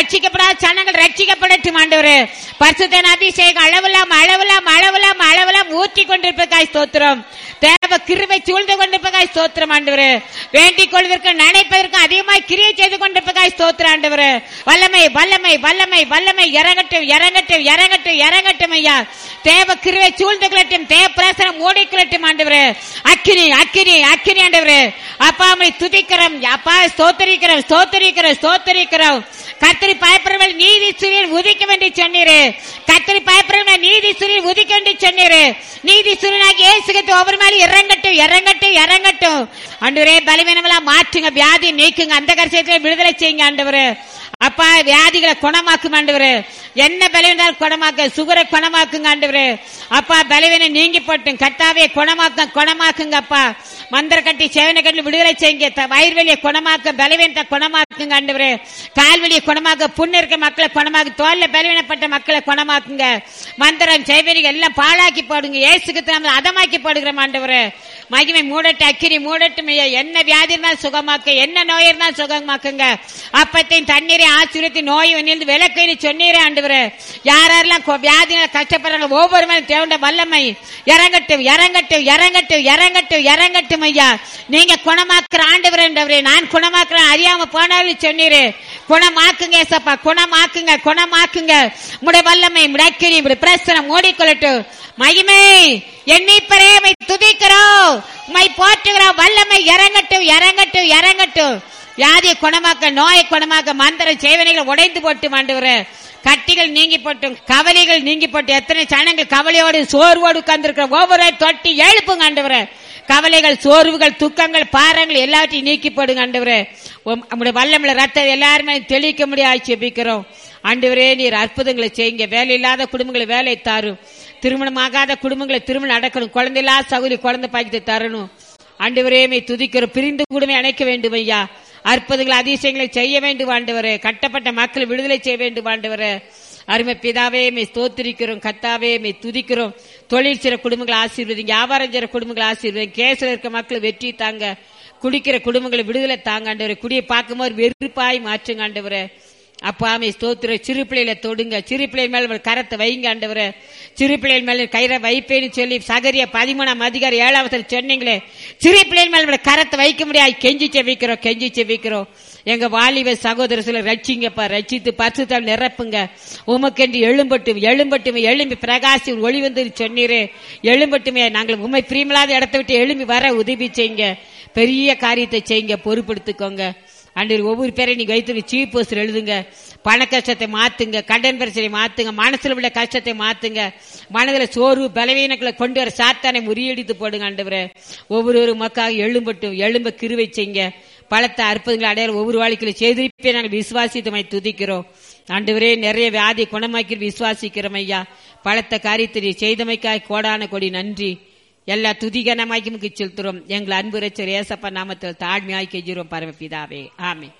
ரட்சிக்கப்படாத சனங்கள் ரட்சிக்கப்படட்டும் ஆண்டவரே பரிசுத்தன அபிஷேகம் அளவில்லாம் அளவில்லாம் அளவில்லாம் அளவில்லாம் ஊற்றி கொண்டிருப்பதாய் ஸ்தோத்திரம் தேவ கிருபை சூழ்ந்து கொண்டிருப்பதாய் ஸ்தோத்திரம் ஆண்டவரே வேண்டிக் கொள்வதற்கு நினைப்பதற்கு அதிகமாய் கிரியை செய்து கொண்டிருப்பதாய் ஸ்தோத்திரம் ஆண்டவரே வல்லமை வல்லமை வல்லமை வல்லமை இறங்கட்டும் இறங்கட்டும் இறங்கட்டும் இறங்கட்டும் ஐயா தேவ கிருவை சூழ்ந்து கொள்ளட்டும் தேவ பிரசனம் மூடிக்கொள்ளட்டும் ஆண்டவரே அக்கினி அக்கினி அக்கினி ஆண்டவரே அப்பா அம்மை துதிக்கிறோம் அப்பா ஸ்தோத்தரிக்கிறோம் ஸ்தோத்தரிக்கிறோம் ஸ்தோத்தரிக்கிறோம் கத்திரி பயப்படுறவள் நீதி சூரியன் உதிக்க வேண்டி சொன்னீரு கத்திரி பயப்படுறவள் நீதி சூரியன் உதிக்க வேண்டி சொன்னீரு நீதி சூரியனாகி ஏசுகத்து ஒவ்வொரு மேலும் இறங்கட்டும் இறங்கட்டும் இறங்கட்டும் ஆண்டவரே பலவீனமெல்லாம் மாற்றுங்க வியாதி நீக்குங்க அந்த கரிசயத்தில் விடுதலை செய்யுங்க ஆண்டவரே அப்பா வியாதிகளை குணமாக்கும் ஆண்டவரே என்ன பலவீனால் குணமாக்க சுகரை குணமாக்குங்க ஆண்டவரே அப்பா பலவீனம் நீங்கி போட்டும் கத்தாவே குணமாக்க குணமாக்குங்க அப்பா மந்திர கட்டி சேவனை கட்டி விடுதலை செய்யுங்க த- வயிறுவலியை குணமாக்க பலவீனத்தை குணமாக்குங்க ஆண்டவரே கால்வலியை குணமாக்க புண்ணு இருக்க மக்களை குணமாக்கு தோல்ல பலவீனப்பட்ட மக்களை குணமாக்குங்க மந்திரம் செய்வனிகள் எல்லாம் பாழாக்கி போடுங்க ஏசுக்கு நம்ம அதமாக்கி போடுகிறோம் ஆண்டவரே மகிமை மூடட்டு அக்கிரி மூடட்டும் ஐயா. என்ன வியாதி இருந்தாலும் சுகமாக்க என்ன நோய் இருந்தாலும் சுகமாக்குங்க அப்பத்தையும் தண்ணீரை ஆச்சரியத்தை நோய் வந்து விளக்கு சொன்னீரே ஆண்டவரே யார் யாரெல்லாம் கொ- வியாதியால கஷ்டப்படுறாங்க ஒவ்வொரு மேலும் தேவண்ட வல்லமை இறங்கட்டும் இறங்கட்டும் இறங்கட்டும் இறங்கட்டும் இறங்கட்டும் ஐயா நீங்க குணமாக்குற ஆண்டவர் என்றவரே நான் குணமாக்குறேன் அறியாம போனாலும் சொன்னீரு குணமாக்குங்க ஏசப்பா குணமாக்குங்க குணமாக்குங்க முடைய வல்லமை முடக்கிரி முடைய பிரசனம் மூடிக்கொள்ளட்டும் மகிமை எண்ணிப்பரே மை துதிக்கிறோம் உமை போற்றுகிறோம் வல்லமை இறங்கட்டும் இறங்கட்டும் இறங்கட்டும் வியாதியை குணமாக்க நோயை குணமாக்க மந்திர சேவனைகளை உடைந்து போட்டு ஆண்டவரே கட்டிகள் நீங்கி போட்டும் கவலைகள் நீங்கி போட்டு எத்தனை சனங்கள் கவலையோடு சோர்வோடு உட்கார்ந்திருக்கிற ஒவ்வொரு தொட்டி எழுப்புங்க ஆண்டவரே கவலைகள் சோர்வுகள் துக்கங்கள் பாரங்கள் எல்லாத்தையும் நீக்கி போடுங்க ஆண்டவரே உம் நம்முடைய வல்லமில்ல ரத்தம் எல்லாருமே தெளிக்க முடியாது ஜெபிக்கிறோம் ஆண்டவரே நீர் அற்புதங்களை செய்யுங்க வேலை இல்லாத குடும்பங்களை வேலை தாரும் திருமணமாகாத குடும்பங்களை திருமணம் நடக்கணும் குழந்தை இல்லாத சகுதி குழந்தை பாக்கியத்தை தரணும் ஆண்டவரே மை துதிக்கிறோம் பிரிந்து கூடமே அணைக்க வேண்டும் ஐயா அற்புதங்கள் அதிசயங்களை செய்ய வேண்டும் ஆண்டவரே கட்டப்பட்ட மக்களை விடுதலை செய்ய வேண்டும் ஆண்டவரே அருமை பிதாவே மை ஸ்தோத்திரிக்கிறோம் கத்தாவே மை துதிக்கிறோம் தொழில் செய்ற குடும்பங்களை ஆசீர்வதிங்க வியாபாரம் செய்ற குடும்பங்களை ஆசீர்வதிங்க கேஸ்ல இருக்க மக்களை வெற்றி தாங்க குடிக்கிற குடும்பங்களை விடுதலை தாங்க ஆண்டவரே குடியை பார்க்கும்போது வெறுப்பாய் மாற்றுங்க ஆண்டவரே அப்பாமே ஸ்தோத்திர சிறு பிள்ளைகளை தொடுங்க சிறு பிள்ளைகள் மேல உங்கள் கரத்தை வைங்க ஆண்டவரே சிறு பிள்ளைகள் மேல கயிறை வைப்பேன்னு சொல்லி சகரிய பதிமூணாம் அதிகாரி ஏழாவது சொன்னீங்களே சிறு பிள்ளைகள் மேல உங்கள் கரத்தை வைக்க முடியாது கெஞ்சி செவிக்கிறோம் கெஞ்சி செவிக்கிறோம் எங்க வாலிப சகோதர சில ரட்சிங்கப்பா ரட்சித்து பரிசுத்தால் நிரப்புங்க உமக்கென்று எழும்பட்டும் எழும்பட்டும் எழும்பி பிரகாசி ஒளி வந்து சொன்னீரே எழும்பட்டுமே நாங்கள் உண்மை பிரியமில்லாத இடத்த விட்டு எழும்பி வர உதவி செய்யுங்க பெரிய காரியத்தை செய்யுங்க பொறுப்படுத்திக்கோங்க ஆண்டவர் ஒவ்வொரு பேரையும் நீங்க வைத்து சீப் போஸ்டர் எழுதுங்க பண கஷ்டத்தை மாத்துங்க கடன் பிரச்சனை மாத்துங்க மனசுல உள்ள கஷ்டத்தை மாத்துங்க மனதுல சோர்வு பலவீனங்களை கொண்டு வர சாத்தானை முறியடித்து போடுங்க ஆண்டவரே ஒவ்வொரு மக்காக எழும்பட்டும் எழும்ப கிருவை செய்யுங்க பலத்த அற்புதங்களை அடையாளம் ஒவ்வொரு வாழ்க்கையில செய்திருப்பே நாங்கள் விசுவாசித்தமை துதிக்கிறோம் ஆண்டவரே நிறைய வியாதி குணமாக்கி விசுவாசிக்கிறோம் ஐயா பலத்த காரியத்தை நீர் செய்தமைக்காய் கோடான கொடி நன்றி எல்லா துதிகனமாக்கி முக்கி செலுத்துறோம் எங்கள் அன்பு ரச்சர் ஏசப்பா நாமத்தில் தாழ்மையாய் கெஞ்சுறோம் பரமபிதாவே ஆமே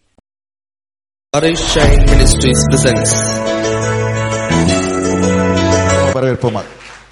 Orange Shine Ministries presents வரவேற்போமா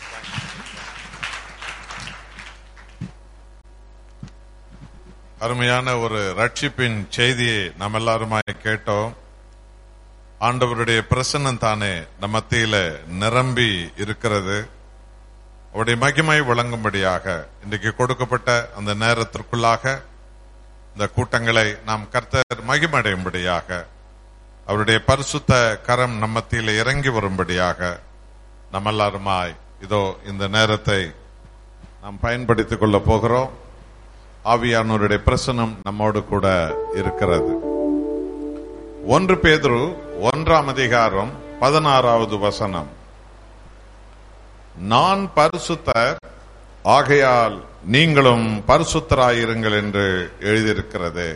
அருமையான ஒரு ரட்சிப்பின் செய்தியை நாம் எல்லாருமாய் கேட்டோம் ஆண்டவருடைய பிரசன்னம் தானே நம் மத்தியில நிரம்பி இருக்கிறது அவருடைய மகிமை வழங்கும்படியாக இன்றைக்கு கொடுக்கப்பட்ட அந்த நேரத்திற்குள்ளாக இந்த கூட்டங்களை நாம் கர்த்தர் மகிமடையும்படியாக அவருடைய பரிசுத்த கரம் நம் மத்தியில இறங்கி வரும்படியாக நம்ம எல்லாருமாய் இதோ இந்த நேரத்தை நாம் பயன்படுத்திக் கொள்ள போகிறோம் ஆவியானவருடைய பிரசனம் நம்மோடு கூட இருக்கிறது ஒன்று பேதுரு ஒன்றாம் அதிகாரம் பதினாறாவது வசனம் நான் பரிசுத்தர் ஆகையால் நீங்களும் பரிசுத்தராயிருங்கள் என்று எழுதியிருக்கிறது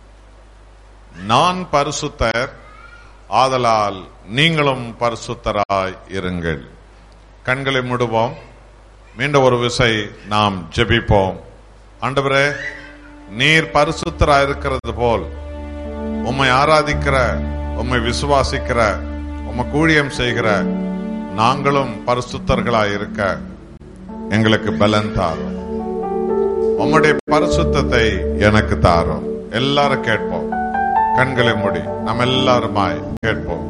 நான் பரிசுத்தர் ஆதலால் நீங்களும் பரிசுத்தராய் இருங்கள் கண்களை மூடுவோம் மீண்டும் ஒரு விசை நாம் ஜெபிப்போம் ஆண்டவரே நீர் பரிசுத்தராய் இருக்கிறது போல் உம்மை ஆராதிக்கிற உம்மை விசுவாசிக்கிற உம்மை கூழியம் செய்கிற நாங்களும் பரிசுத்தர்களாய் இருக்க எங்களுக்கு பலன் தாரும் உம்முடைய பரிசுத்தத்தை எனக்கு தாரும் எல்லாரும் கேட்போம் கண்களை மூடி நாம் எல்லாருமாய் கேட்போம்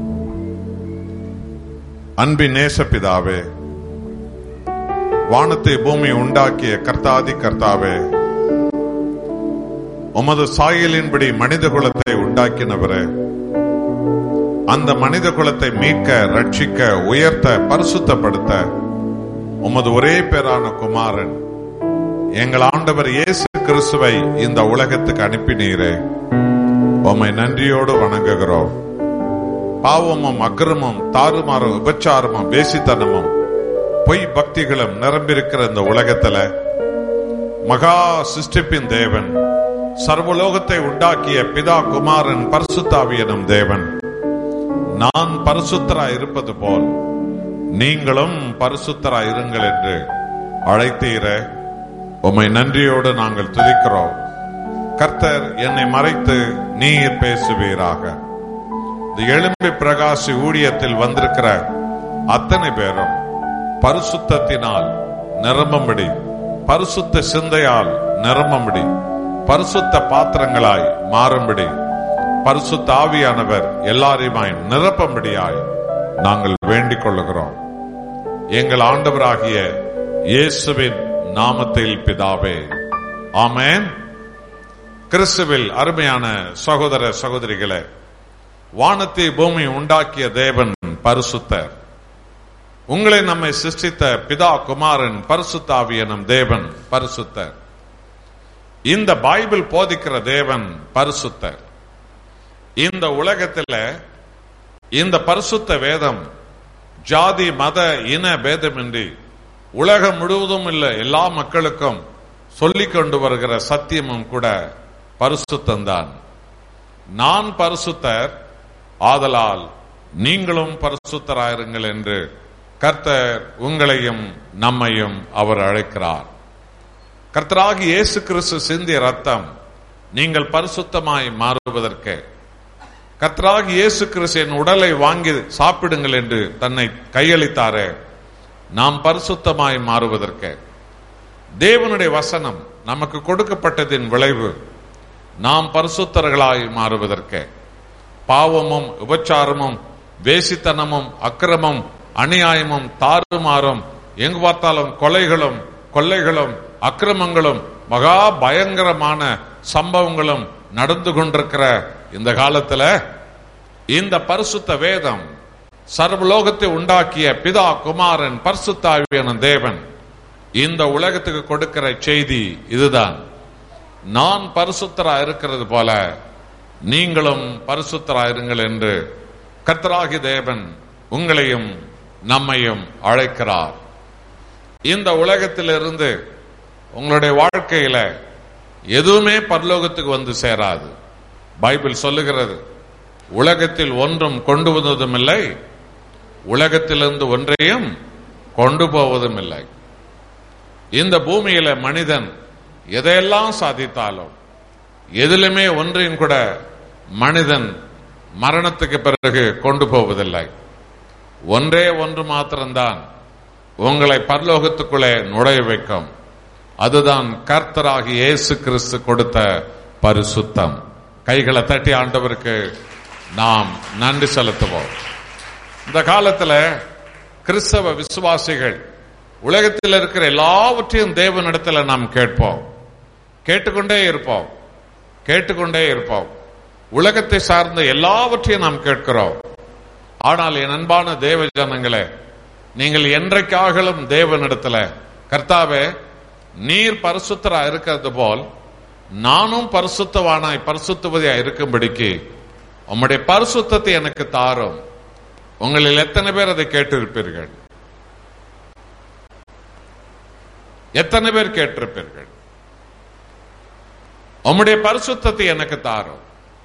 அன்பின் நேசப்பிதாவே வானத்தை பூமி உண்டாக்கிய கர்த்தாதி கர்த்தாவே உமது சாயலின்படி மனித குலத்தை உண்டாக்கினவரே அந்த மனித குலத்தை மீட்க ரட்சிக்க உயர்த்த பரிசுத்தப்படுத்த உமது ஒரே பேரான குமாரன் எங்கள் ஆண்டவர் இயேசு கிறிஸ்துவை இந்த உலகத்துக்கு அனுப்பினீரே உம்மை நன்றியோடு வணங்குகிறோம் பாவமும் அக்கிரமும் தாறுமாறும் விபச்சாரமும் வேசித்தனமும் பொய் பக்திகளும் நிரம்பியிருக்கிற இந்த உலகத்துல மகா சிருஷ்டிப்பின் தேவன் சர்வலோகத்தை உண்டாக்கிய பிதா குமாரன் பரிசுத்தாவி எனும் தேவன் நான் பரிசுத்தராய் இருப்பது போல் நீங்களும் பரிசுத்தராய் இருங்கள் என்று அழைத்தீரே உம்மை நன்றியோடு நாங்கள் துதிக்கிறோம் கர்த்தர் என்னை மறைத்து நீர் பேசுவீராக இந்த எலும்பி பிரகாசி ஊழியத்தில் வந்திருக்கிற அத்தனை பேரும் பரிசுத்தத்தினால் நிரம்பும்படி பரிசுத்த சிந்தையால் நிரம்பும்படி பரிசுத்த பாத்திரங்களாய் மாறும்படி பரிசுத்த ஆவியானவர் எல்லாரையுமாய் நிரப்பும்படியாய் நாங்கள் வேண்டிக் கொள்ளுகிறோம் எங்கள் ஆண்டவராகிய இயேசுவின் நாமத்தில் பிதாவே ஆமென் கிறிஸ்துவில் அருமையான சகோதர சகோதரிகளே வானத்தை பூமி உண்டாக்கிய தேவன் பரிசுத்தர் உங்களை நம்மை சிருஷ்டித்த பிதா குமாரன் பரிசுத்தாவி எனும் தேவன் பரிசுத்தர் இந்த பைபிள் போதிக்கிற தேவன் பரிசுத்தர் இந்த உலகத்துல இந்த பரிசுத்த வேதம் ஜாதி மத இன பேதமின்றி உலகம் முழுவதும் உள்ள எல்லா மக்களுக்கும் சொல்லிக் கொண்டு வருகிற சத்தியமும் கூட பரிசுத்தந்தான் நான் பரிசுத்தர் ஆதலால் நீங்களும் பரிசுத்தராயிருங்கள் என்று கர்த்தர் உங்களையும் நம்மையும் அவர் அழைக்கிறார் கர்த்தராகி இயேசு கிறிஸ்து சிந்திய ரத்தம் நீங்கள் பரிசுத்தமாய் மாறுவதற்கு கர்த்தராகி இயேசு கிறிஸ்து என் உடலை வாங்கி சாப்பிடுங்கள் என்று தன்னை கையளித்தாரே நாம் பரிசுத்தமாய் மாறுவதற்கு தேவனுடைய வசனம் நமக்கு கொடுக்கப்பட்டதின் விளைவு நாம் பரிசுத்தர்களாய் மாறுவதற்கு பாவமும் உபச்சாரமும் வேசித்தனமும் அக்கிரமும் அநியாயமும் தாறுமாறும் எங்கு பார்த்தாலும் கொலைகளும் கொள்ளைகளும் அக்கிரமங்களும் மகா பயங்கரமான சம்பவங்களும் நடந்து கொண்டிருக்கிற இந்த காலத்துல இந்த பரிசுத்த வேதம் சர்வலோகத்தை உண்டாக்கிய பிதா குமாரன் பரிசுத்தாவியான தேவன் இந்த உலகத்துக்கு கொடுக்கிற செய்தி இதுதான் நான் பரிசுத்தரா இருக்கிறது போல நீங்களும் பரிசுத்தரா இருங்கள் என்று கர்த்தராகி தேவன் உங்களையும் நம்மையும் அழைக்கிறார் இந்த உலகத்திலிருந்து உங்களுடைய வாழ்க்கையில எதுவுமே பரலோகத்துக்கு வந்து சேராது பைபிள் சொல்லுகிறது உலகத்தில் ஒன்றும் கொண்டு வந்ததும் இல்லை உலகத்திலிருந்து ஒன்றையும் கொண்டு போவதும் இல்லை இந்த பூமியில மனிதன் எதையெல்லாம் சாதித்தாலும் எதிலுமே ஒன்றையும் கூட மனிதன் மரணத்துக்கு பிறகு கொண்டு போவதில்லை ஒன்றே ஒன்று மாத்திரம்தான் உங்களை பரலோகத்துக்குள்ளே நுழைய வைக்கும் அதுதான் கர்த்தராகி இயேசு கிறிஸ்து கொடுத்த பரிசுத்தம் கைகளை தட்டி ஆண்டவருக்கு நாம் நன்றி செலுத்துவோம் இந்த காலத்துல கிறிஸ்தவ விசுவாசிகள் உலகத்தில் இருக்கிற எல்லாவற்றையும் தேவனிடத்துல நாம் கேட்போம் கேட்டுக்கொண்டே இருப்போம் கேட்டுக்கொண்டே இருப்போம் உலகத்தை சார்ந்த எல்லாவற்றையும் நாம் கேட்கிறோம் ஆனால் என் அன்பான தேவ ஜனங்களே நீங்கள் என்றைக்காகலும் தேவனிடத்துல கர்த்தாவே நீர் பரிசுத்தரா இருக்கிறது போல் நானும் பரிசுத்தவானாய் பரிசுத்தவதியா இருக்கும்படிக்கு உம்முடைய பரிசுத்தத்தை எனக்கு தாரும் உங்களில் எத்தனை பேர் அதை கேட்டிருப்பீர்கள் எத்தனை பேர் கேட்டிருப்பீர்கள் உம்முடைய பரிசுத்தத்தை எனக்கு தாரும்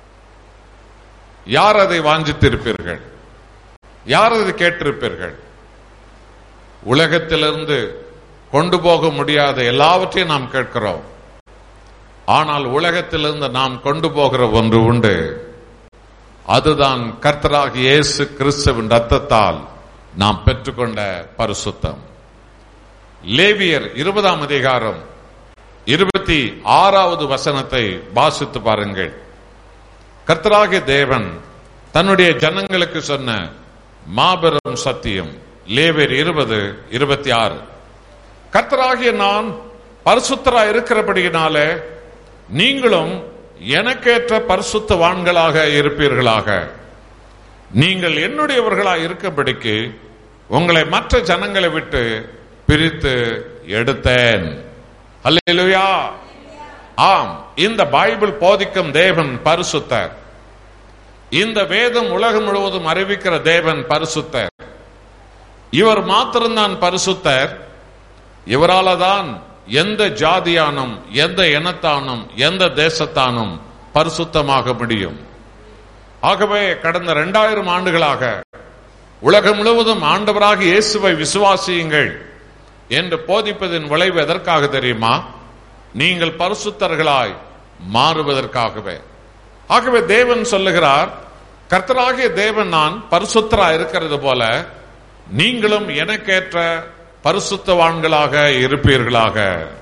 யார் அதை வாஞ்சித்திருப்பீர்கள் யார் அதை கேட்டிருப்பீர்கள் உலகத்திலிருந்து கொண்டு போக முடியாத எல்லாவற்றையும் நாம் கேட்கிறோம் ஆனால் உலகத்திலிருந்து நாம் கொண்டு போகிற ஒன்று உண்டு அதுதான் கர்த்தராகி இயேசு கிறிஸ்துவின் ரத்தத்தால் நாம் பெற்றுக்கொண்ட பரிசுத்தம் லேவியர் இருபதாம் அதிகாரம் இருபத்தி ஆறாவது வசனத்தை வாசித்து பாருங்கள் கர்த்தராகிய தேவன் தன்னுடைய ஜனங்களுக்கு சொன்ன மாபெரும் சத்தியம் லேவேர் இருபது இருபத்தி ஆறு கர்த்தராகிய நான் பரிசுத்தரா இருக்கிறபடியினாலே நீங்களும் எனக்கேற்ற பரிசுத்தவான்களாக இருப்பீர்களாக நீங்கள் என்னுடையவர்களாக இருக்கபடிக்கு உங்களை மற்ற ஜனங்களை விட்டு பிரித்து எடுத்தேன் அல்லேலூயா ஆம் இந்த பைபிள் போதிக்கும் தேவன் பரிசுத்தர் இந்த வேதம் உலகம் முழுவதும் அறிவிக்கிற தேவன் பரிசுத்தர் இவர் மாத்திரம்தான் பரிசுத்தர் இவரால தான் எந்த ஜாதியானும் எந்த இனத்தானும் எந்த தேசத்தானும் பரிசுத்தமாக முடியும் ஆகவே கடந்த இரண்டாயிரம் ஆண்டுகளாக உலகம் முழுவதும் ஆண்டவராக இயேசுவை விசுவாசியுங்கள் என்று போதிப்பதின் விளைவு எதற்காக தெரியுமா நீங்கள் பரிசுத்தர்களாய் மாறுவதற்காகவே ஆகவே தேவன் சொல்லுகிறார் கர்த்தராகிய தேவன் நான் பரிசுத்தரா இருக்கிறது போல நீங்களும் எனக்கேற்ற பரிசுத்தவான்களாக இருப்பீர்களாக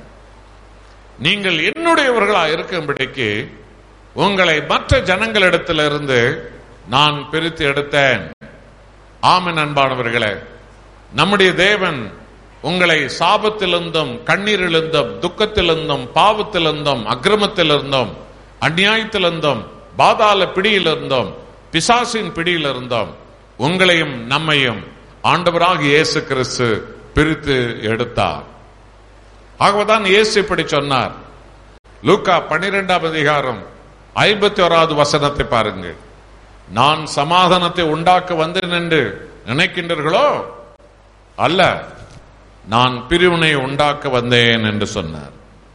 நீங்கள் என்னுடையவர்களா இருக்கும்படிக்கு உங்களை மற்ற ஜனங்களிடத்திலிருந்து நான் பிரித்து எடுத்தேன் ஆமன் அன்பானவர்களே நம்முடைய தேவன் உங்களை சாபத்திலிருந்தும் கண்ணீரிலிருந்தும் துக்கத்திலிருந்தும் பாவத்திலிருந்தும் அக்கிரமத்திலிருந்தும் அந்நியாயத்திலிருந்தும் பாதாள பிடியிலிருந்தும் பிசாசின் பிடியிலிருந்தும் உங்களையும் நம்மையும் ஆண்டவராக இயேசு கிறிஸ்து பிரித்து எடுத்தார் ஆகவேதான் இயேசு இப்படி சொன்னார் லூக்கா பனிரெண்டாம் அதிகாரம் ஐம்பத்தி ஓராவது வசனத்தை பாருங்கள் நான் சமாதானத்தை உண்டாக்க வந்தேன் என்று நினைக்கின்றீர்களோ அல்ல நான் பிரிவினை உண்டாக்க வந்தேன் என்று சொன்னார்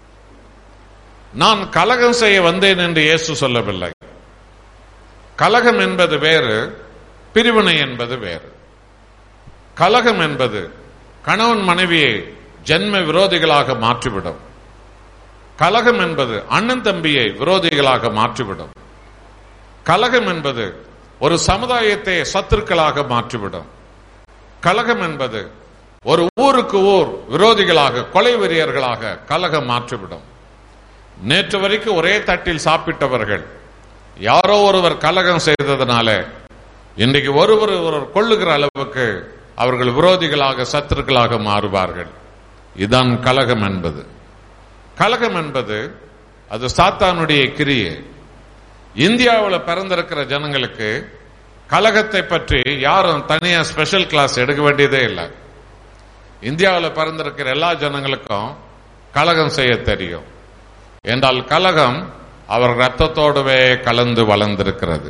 நான் கலகம் செய்ய வந்தேன் என்று இயேசு சொல்லவில்லை கலகம் என்பது வேறு பிரிவினை என்பது வேறு கலகம் என்பது கணவன் மனைவியை ஜென்ம விரோதிகளாக மாற்றிவிடும் கலகம் என்பது அண்ணன் தம்பியை விரோதிகளாக மாற்றிவிடும் கலகம் என்பது ஒரு சமுதாயத்தை சத்துருக்களாக மாற்றிவிடும் கலகம் என்பது ஒரு ஊருக்கு ஊர் விரோதிகளாக கொலை வெறியர்களாக கலகம் மாற்றிவிடும் நேற்று வரைக்கும் ஒரே தட்டில் சாப்பிட்டவர்கள் யாரோ ஒருவர் கலகம் செய்ததனால இன்றைக்கு ஒருவர் ஒருவர் கொள்ளுகிற அளவுக்கு அவர்கள் விரோதிகளாக சத்துருக்களாக மாறுவார்கள் இதுதான் கலகம் என்பது கலகம் என்பது அது சாத்தானுடைய கிரியை இந்தியாவில் பிறந்திருக்கிற ஜனங்களுக்கு கலகத்தை பற்றி யாரும் தனியா ஸ்பெஷல் கிளாஸ் எடுக்க வேண்டியதே இல்லை இந்தியாவில் பிறந்திருக்கிற எல்லா ஜனங்களுக்கும் கலகம் செய்ய தெரியும் என்றால் கலகம் அவர் ரத்தத்தோடவே கலந்து வளர்ந்திருக்கிறது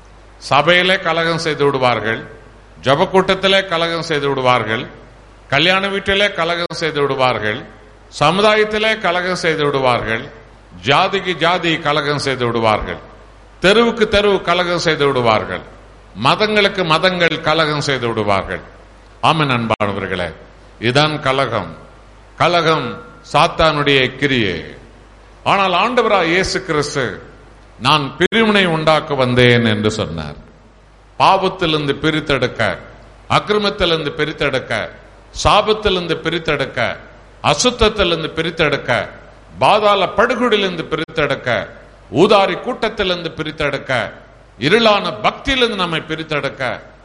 சபையிலே கலகம் செய்து விடுவார்கள் ஜப கூட்டத்திலே கலகம் செய்து விடுவார்கள் கல்யாண வீட்டிலே கலகம் செய்து விடுவார்கள் சமுதாயத்திலே கலகம் செய்து விடுவார்கள் ஜாதிக்கு ஜாதி கலகம் செய்து விடுவார்கள் தெருவுக்கு தெருவு கலகம் செய்து விடுவார்கள் மதங்களுக்கு மதங்கள் கலகம் செய்து விடுவார்கள் ஆமன் அன்பானவர்களே இதான் கலகம் கலகம் சாத்தானுடைய கிரியே ஆனால் ஆண்டவராய் இயேசு கிறிஸ்து நான் பிரிவினை உண்டாக்க வந்தேன் என்று சொன்னார் பாவத்திலிருந்து பிரித்தெடுக்க அக்கிரமத்திலிருந்து பிரித்தெடுக்க சாபத்திலிருந்து பிரித்தெடுக்க அசுத்தத்திலிருந்து பிரித்தெடுக்க பாதாள படுகொடியிலிருந்து பிரித்தெடுக்க ஊதாரி கூட்டத்திலிருந்து பிரித்தெடுக்க இருளான பக்தியிலிருந்து நம்மை பிரித்தெடுக்க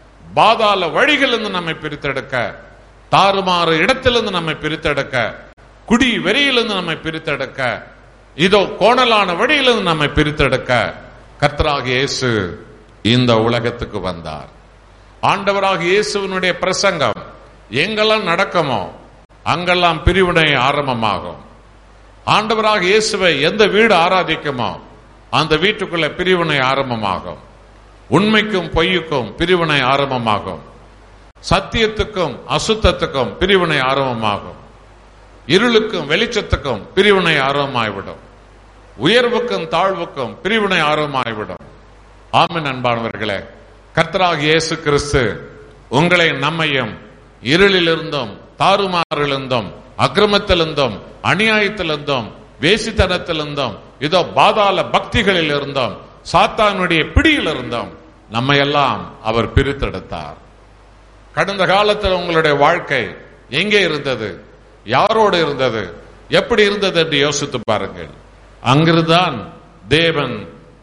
பாதாள வழிகளிலிருந்து நம்மை பிரித்தெடுக்க தாறுமாறு இடத்திலிருந்து நம்மை பிரித்தெடுக்க குடி வெறியிலிருந்து நம்மை பிரித்தெடுக்க இதோ கோணலான வழியிலிருந்து நம்மை பிரித்தெடுக்க கர்த்தராக இயேசு இந்த உலகத்துக்கு வந்தார் ஆண்டவராக இயேசுவினுடைய பிரசங்கம் எங்கெல்லாம் நடக்குமோ அங்கெல்லாம் பிரிவினை ஆரம்பமாகும் ஆண்டவராக இயேசுவை எந்த வீடு ஆராதிக்குமோ அந்த வீட்டுக்குள்ள பிரிவினை ஆரம்பமாகும் உண்மைக்கும் பொய்யுக்கும் பிரிவினை ஆரம்பமாகும் சத்தியத்துக்கும் அசுத்தத்துக்கும் பிரிவினை ஆரம்பமாகும் இருளுக்கும் வெளிச்சத்துக்கும் பிரிவினை ஆரம்பமாய்விடும் உயர்வுக்கும் தாழ்வுக்கும் பிரிவினை ஆரம்பமாய்விடும் ஆமின் அன்பானவர்களே கர்த்தராக இயேசு கிறிஸ்து உங்களை நம்மையும் இருளிலிருந்தும் தாறுமாறிலிருந்தும் அக்கிரமத்திலிருந்தும் அநியாயத்திலிருந்தும் வேசித்தனத்திலிருந்தும் இதோ பாதாள பக்திகளில் இருந்தோம் சாத்தானுடைய பிடியில் இருந்தோம் நம்மையெல்லாம் அவர் பிரித்தெடுத்தார் கடந்த காலத்தில் உங்களுடைய வாழ்க்கை எங்கே இருந்தது யாரோடு இருந்தது எப்படி இருந்தது என்று யோசித்து பாருங்கள் அங்கிருந்தான் தேவன்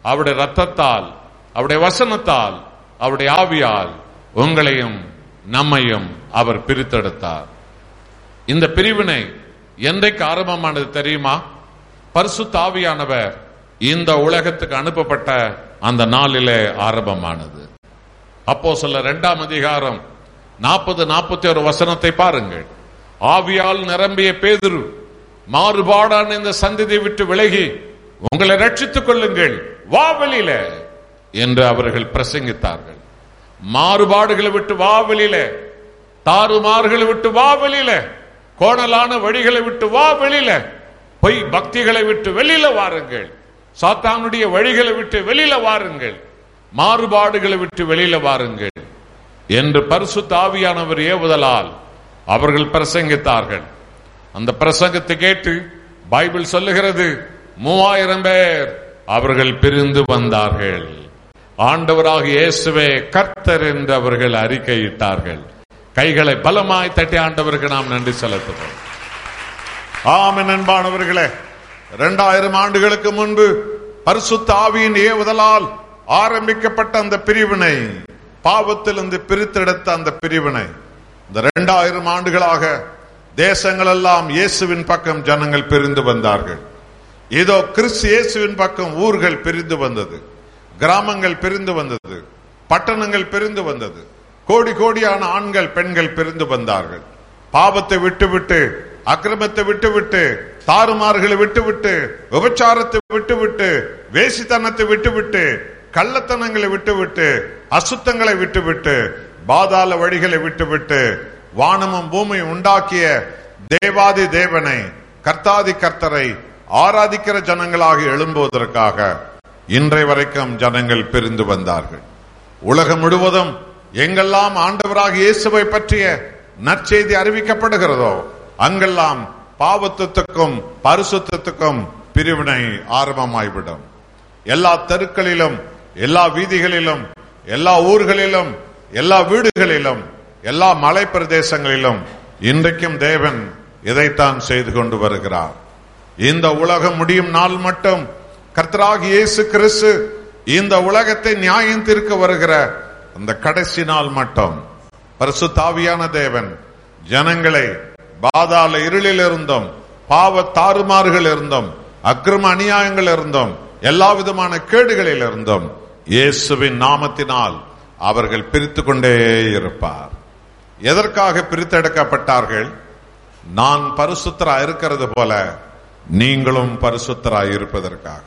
அவருடைய ரத்தத்தால் அவருடைய வசனத்தால் அவருடைய ஆவியால் உங்களையும் நம்மையும் அவர் பிரித்தெடுத்தார் இந்த பிரிவினை என்றைக்கு ஆரம்பமானது தெரியுமா பரிசுத்த ஆவியானவர் இந்த உலகத்துக்கு அனுப்பப்பட்ட அந்த நாளிலே ஆரம்பமானது அப்போ சொல்ல இரண்டாம் அதிகாரம் நாற்பது நாற்பத்தி ஒரு வசனத்தை பாருங்கள் ஆவியால் நிரம்பிய பேதுரு மாறுபாடான இந்த சந்ததியை விட்டு விலகி உங்களை ரட்சித்துக் கொள்ளுங்கள் வா வெளியில என்று அவர்கள் பிரசங்கித்தார்கள் மாறுபாடுகளை விட்டு வா வெளியில தாறுமாறுகளை விட்டு வா வெளியில கோணலான வழிகளை விட்டு வா வெளியில பொய் பக்திகளை விட்டு வெளியில வாருங்கள் சாத்தானுடைய வழிகளை விட்டு வெளியில வாருங்கள் மாறுபாடுகளை விட்டு வெளியில வாருங்கள் என்று பரிசுத்த ஆவியானவர் ஏவுதலால் அவர்கள் பிரசங்கித்தார்கள் அந்த பிரசங்கத்தை கேட்டு பைபிள் சொல்லுகிறது மூவாயிரம் பேர் அவர்கள் பிரிந்து வந்தார்கள் ஆண்டவராக இயேசுவே கர்த்தர் என்று அவர்கள் அறிக்கையிட்டார்கள் கைகளை பலமாய் தட்டி ஆண்டவருக்கு நாம் நன்றி செலுத்துகிறோம் ஆமென் அன்பானவர்களே இரண்டாயிரம் ஆண்டுகளுக்கு முன்பு பரிசுத்த ஆவியின் ஏவுதலால் ஆரம்பிக்கப்பட்ட அந்த பிரிவினை பாவத்திலிருந்து பிரித்தெடுத்த அந்த பிரிவினை இந்த இரண்டாயிரம் ஆண்டுகளாக தேசங்கள் எல்லாம் இயேசுவின் பக்கம் ஜனங்கள் பிரிந்து வந்தார்கள் இதோ கிறிஸ்து இயேசுவின் பக்கம் ஊர்கள் பிரிந்து வந்தது கிராமங்கள் பிரிந்து வந்தது பட்டணங்கள் பிரிந்து வந்தது கோடி கோடியான ஆண்கள் பெண்கள் பிரிந்து வந்தார்கள் பாவத்தை விட்டுவிட்டு அக்கிரமத்தை விட்டுவிட்டு தாறுமாறுகளை விட்டுவிட்டு விபச்சாரத்தை விட்டுவிட்டு வேசித்தனத்தை விட்டுவிட்டு கள்ளத்தனங்களை விட்டுவிட்டு அசுத்தங்களை விட்டுவிட்டு பாதாள வழிகளை விட்டுவிட்டு வானமும் பூமியும் உண்டாக்கிய தேவாதி தேவனை கர்த்தாதி கர்த்தரை ஆராதிக்கிற ஜனங்களாக எழும்புவதற்காக இன்றை வரைக்கும் ஜனங்கள் பிரிந்து வந்தார்கள் உலகம் முழுவதும் எங்கெல்லாம் ஆண்டவராக இயேசுவை பற்றிய நற்செய்தி அறிவிக்கப்படுகிறதோ அங்கெல்லாம் பாவத்துக்கும் பரிசுத்தத்துக்கும் பிரிவினை ஆரம்பமாய்விடும் எல்லா தெருக்களிலும் எல்லா வீதிகளிலும் எல்லா ஊர்களிலும் எல்லா வீடுகளிலும் எல்லா மலை பிரதேசங்களிலும் இன்றைக்கும் தேவன் இதைத்தான் செய்து கொண்டு வருகிறார் இந்த உலகம் முடியும் நாள் மட்டும் கர்த்தராகி இயேசு கிறிஸ்து இந்த உலகத்தை நியாயம் தீர்க்க வருகிற அந்த கடைசி நாள் மட்டும் பரிசுத்தாவியான தேவன் ஜனங்களை பாதாள இருளில் இருந்தும் பாவ தாறுமாறுகள் இருந்தும் அக்கிரம அநியாயங்கள் இருந்தும் எல்லா விதமான கேடுகளில் இருந்தும் இயேசுவின் நாமத்தினால் அவர்கள் பிரித்து கொண்டே இருப்பார் எதற்காக பிரித்தெடுக்கப்பட்டார்கள் நான் பரிசுத்தரா இருக்கிறது போல நீங்களும் பரிசுத்தரா இருப்பதற்காக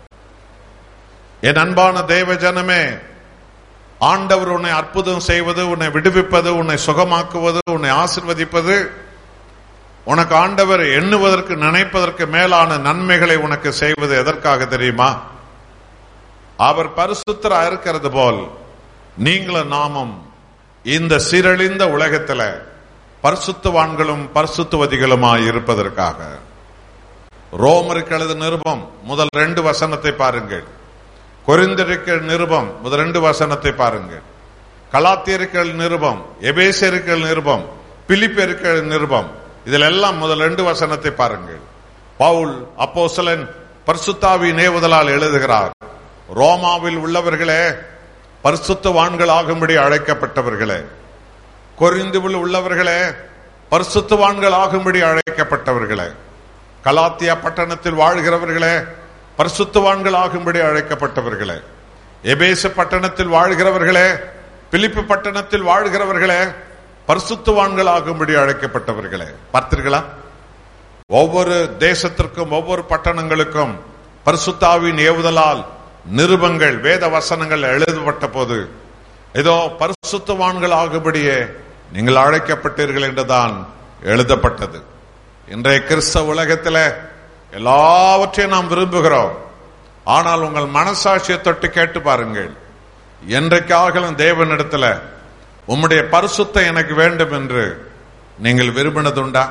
என் அன்பான தேவ ஜனமே ஆண்டவர் உன்னை அற்புதம் செய்வது உன்னை விடுவிப்பது உன்னை சுகமாக்குவது உன்னை ஆசிர்வதிப்பது உனக்கு ஆண்டவர் எண்ணுவதற்கு நினைப்பதற்கு மேலான நன்மைகளை உனக்கு செய்வது எதற்காக தெரியுமா அவர் பரிசுத்தரா இருக்கிறது போல் நீங்களும் நாமும் இந்த சீரழிந்த உலகத்துல பரிசுத்தவான்களும் பரிசுத்துவதிகளுமாய் இருப்பதற்காக ரோமருக்கு எழுத நிருபம் முதல் ரெண்டு வசனத்தை பாருங்கள் கொரிந்திருக்க நிருபம் முதல் ரெண்டு வசனத்தை பாருங்கள் கலாத்தியர்கள் நிருபம் எபேசியர்கள் நிருபம் பிலிப்பியர்கள் நிருபம் இதில் எல்லாம் முதல் ரெண்டு வசனத்தை பாருங்கள் பவுல் அப்போஸ்தலன் பரிசுத்தாவி நேவுதலால் எழுதுகிறார் ரோமாவில் உள்ளவர்களே பரிசுத்தவான்கள் ஆகும்படி அழைக்கப்பட்டவர்களே கொரிந்துவில் உள்ளவர்களே பரிசுத்தவான்கள் ஆகும்படி அழைக்கப்பட்டவர்களே கலாத்தியா பட்டணத்தில் வாழ்கிறவர்களே பரிசுத்தவான்கள் ஆகும்படி அழைக்கப்பட்டவர்களே எபேச பட்டணத்தில் வாழ்கிறவர்களே பிலிப்பு பட்டணத்தில் வாழ்கிறவர்களே பரிசுத்தவான்கள் ஆகும்படி அழைக்கப்பட்டவர்களே பார்த்தீர்களா ஒவ்வொரு தேசத்திற்கும் ஒவ்வொரு பட்டணங்களுக்கும் பரிசுத்தாவின் ஏவுதலால் நிருபங்கள் வேத வசனங்கள் எழுதப்பட்ட போது ஏதோ பரிசுத்தவான்கள் ஆகும்படியே நீங்கள் அழைக்கப்பட்டீர்கள் என்றுதான் எழுதப்பட்டது இன்றைய கிறிஸ்தவ உலகத்தில் எல்லாவற்றையும் நாம் விரும்புகிறோம் ஆனால் உங்கள் மனசாட்சியை தொட்டு கேட்டு பாருங்கள் என்றைக்காகலும் தேவனிடத்துல உம்முடைய பரிசுத்தம் எனக்கு வேண்டும் என்று நீங்கள் விரும்பினதுண்டா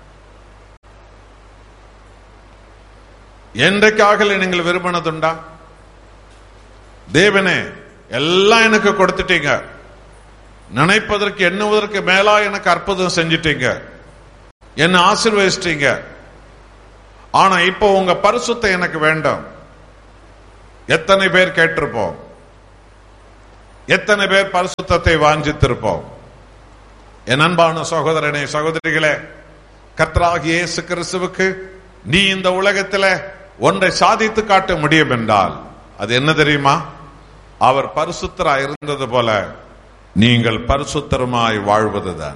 என்றைக்காக நீங்கள் விரும்பினதுண்டா தேவனே எல்லாம் எனக்கு கொடுத்துட்டீங்க நினைப்பதற்கு எண்ணுவதற்கு மேலா எனக்கு அற்புதம் செஞ்சிட்டீங்க என்ன ஆசீர்வதிச்சிட்டீங்க ஆனா இப்போ உங்க பரிசுத்தம் எனக்கு வேண்டாம் எத்தனை பேர் கேட்டிருப்போம் எத்தனை பேர் பரிசுத்தத்தை வாஞ்சித்திருப்போம் என் அன்பான சகோதரனே சகோதரிகளே கர்த்தராகிய இயேசு கிறிஸ்துவுக்கு நீ இந்த உலகத்துல ஒன்றை சாதித்து காட்ட முடியும் என்றால் அது என்ன தெரியுமா அவர் பரிசுத்தரா இருந்தது போல நீங்கள் பரிசுத்தருமாய் வாழ்வதுதான்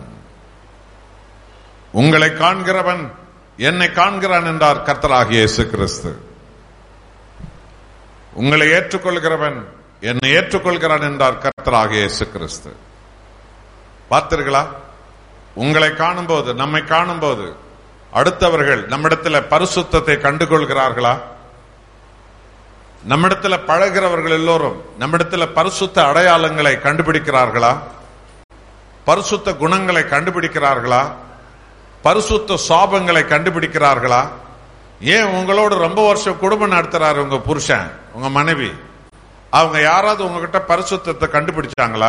உங்களை காண்கிறவன் என்னை காண்கிறான் என்றார் கர்த்தராகிய இயேசு கிறிஸ்து உங்களை ஏற்றுக்கொள்கிறவன் என்னை ஏற்றுக்கொள்கிறான் என்றார் கர்த்தராகிய இயேசு கிறிஸ்து பார்த்தீர்களா உங்களை காணும்போது நம்மை காணும்போது அடுத்தவர்கள் நம்மிடத்தில் பரிசுத்தத்தை கண்டுகொள்கிறார்களா நம்மிடத்தில் பழகிறவர்கள் எல்லோரும் நம்மிடத்தில் பரிசுத்த அடையாளங்களை கண்டுபிடிக்கிறார்களா பரிசுத்த குணங்களை கண்டுபிடிக்கிறார்களா பரிசுத்த சாபங்களை கண்டுபிடிக்கிறார்களா ஏன் உங்களோட ரொம்ப வருஷம் குடும்பம் நடத்துறாரு உங்க புருஷன் உங்க மனைவி அவங்க யாராவது உங்ககிட்ட பரிசுத்தத்தை கண்டுபிடிச்சாங்களா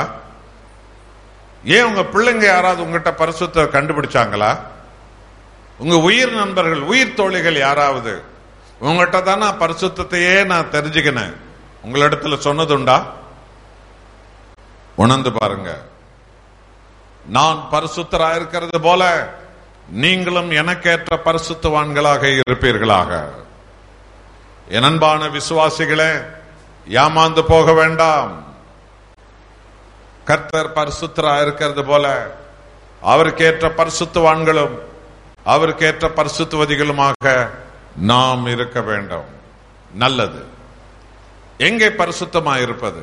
ஏன் உங்க பிள்ளைங்க யாராவது உங்ககிட்ட பரிசுத்த கண்டுபிடிச்சாங்களா உங்க உயிர் நண்பர்கள் உயிர் தோழிகள் யாராவது உங்ககிட்ட தான் நான் பரிசுத்தையே நான் தெரிஞ்சுக்கினேன் உங்களிடத்துல சொன்னதுண்டா உணர்ந்து பாருங்க நான் பரிசுத்தரா இருக்கிறது போல நீங்களும் எனக்கேற்ற பரிசுத்தவான்களாக இருப்பீர்களாக என் அன்பான விசுவாசிகளே ஏமாந்து போக வேண்டாம் கர்த்தர் பரிசுத்தரா இருக்கிறது போல அவருக்கேற்ற பரிசுத்தவான்களும் அவருக்கேற்ற பரிசுத்தவதிகளுமாக நாம் இருக்க வேண்டும் நல்லது எங்கே பரிசுத்தமா இருப்பது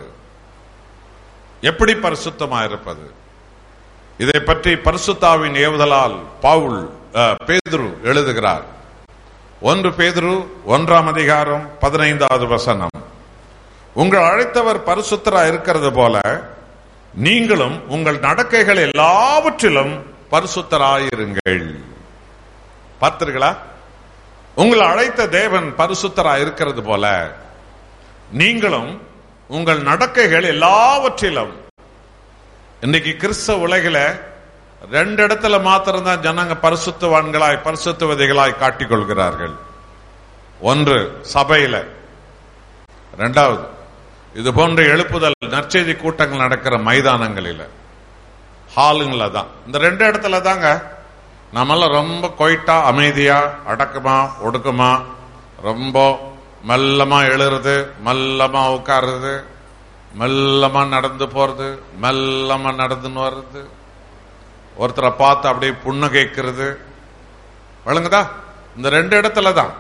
எப்படி பரிசுத்தமா இருப்பது இதை பற்றி பரிசுத்தாவின் ஏவுதலால் பவுல் அஹ், பேதுரு எழுதுகிறார் ஒன்று பேதுரு ஒன்றாம் அதிகாரம் பதினைந்தாவது வசனம் உங்கள் அழைத்தவர் பரிசுத்தரா இருக்கிறது போல நீங்களும் உங்கள் நடக்கைகள் எல்லாவற்றிலும் பரிசுத்தராயிருங்கள் பார்த்தீர்களா உங்களை அழைத்த தேவன் பரிசுத்தரா இருக்கிறது போல நீங்களும் உங்கள் நடக்கைகள் எல்லாவற்றிலும் இன்னைக்கு கிறிஸ்தவ உலகில ரெண்டு இடத்துல மாத்திரம்தான் ஜனங்க பரிசுத்தவான்களாய் பரிசுத்தவதிகளாய் காட்டிக் கொள்கிறார்கள் ஒன்று சபையில ரெண்டாவது இது போன்ற எழுப்புதல் நற்செய்தி கூட்டங்கள் நடக்கிற மைதானங்களில ஹாலுங்கள தான் இந்த ரெண்டு இடத்துல தாங்க நம்மெல்லாம் ரொம்ப கொயிட்டா அமைதியா அடக்கமா ஒடுக்கமா ரொம்ப மெல்லமா எழுறது மெல்லமா உட்காருறது மெல்லமா நடந்து போறது மெல்லமா நடந்துன்னு வர்றது ஒருத்தரை பார்த்து அப்படியே புன்னகைக்கிறது வழங்குதா இந்த ரெண்டு இடத்துல தான்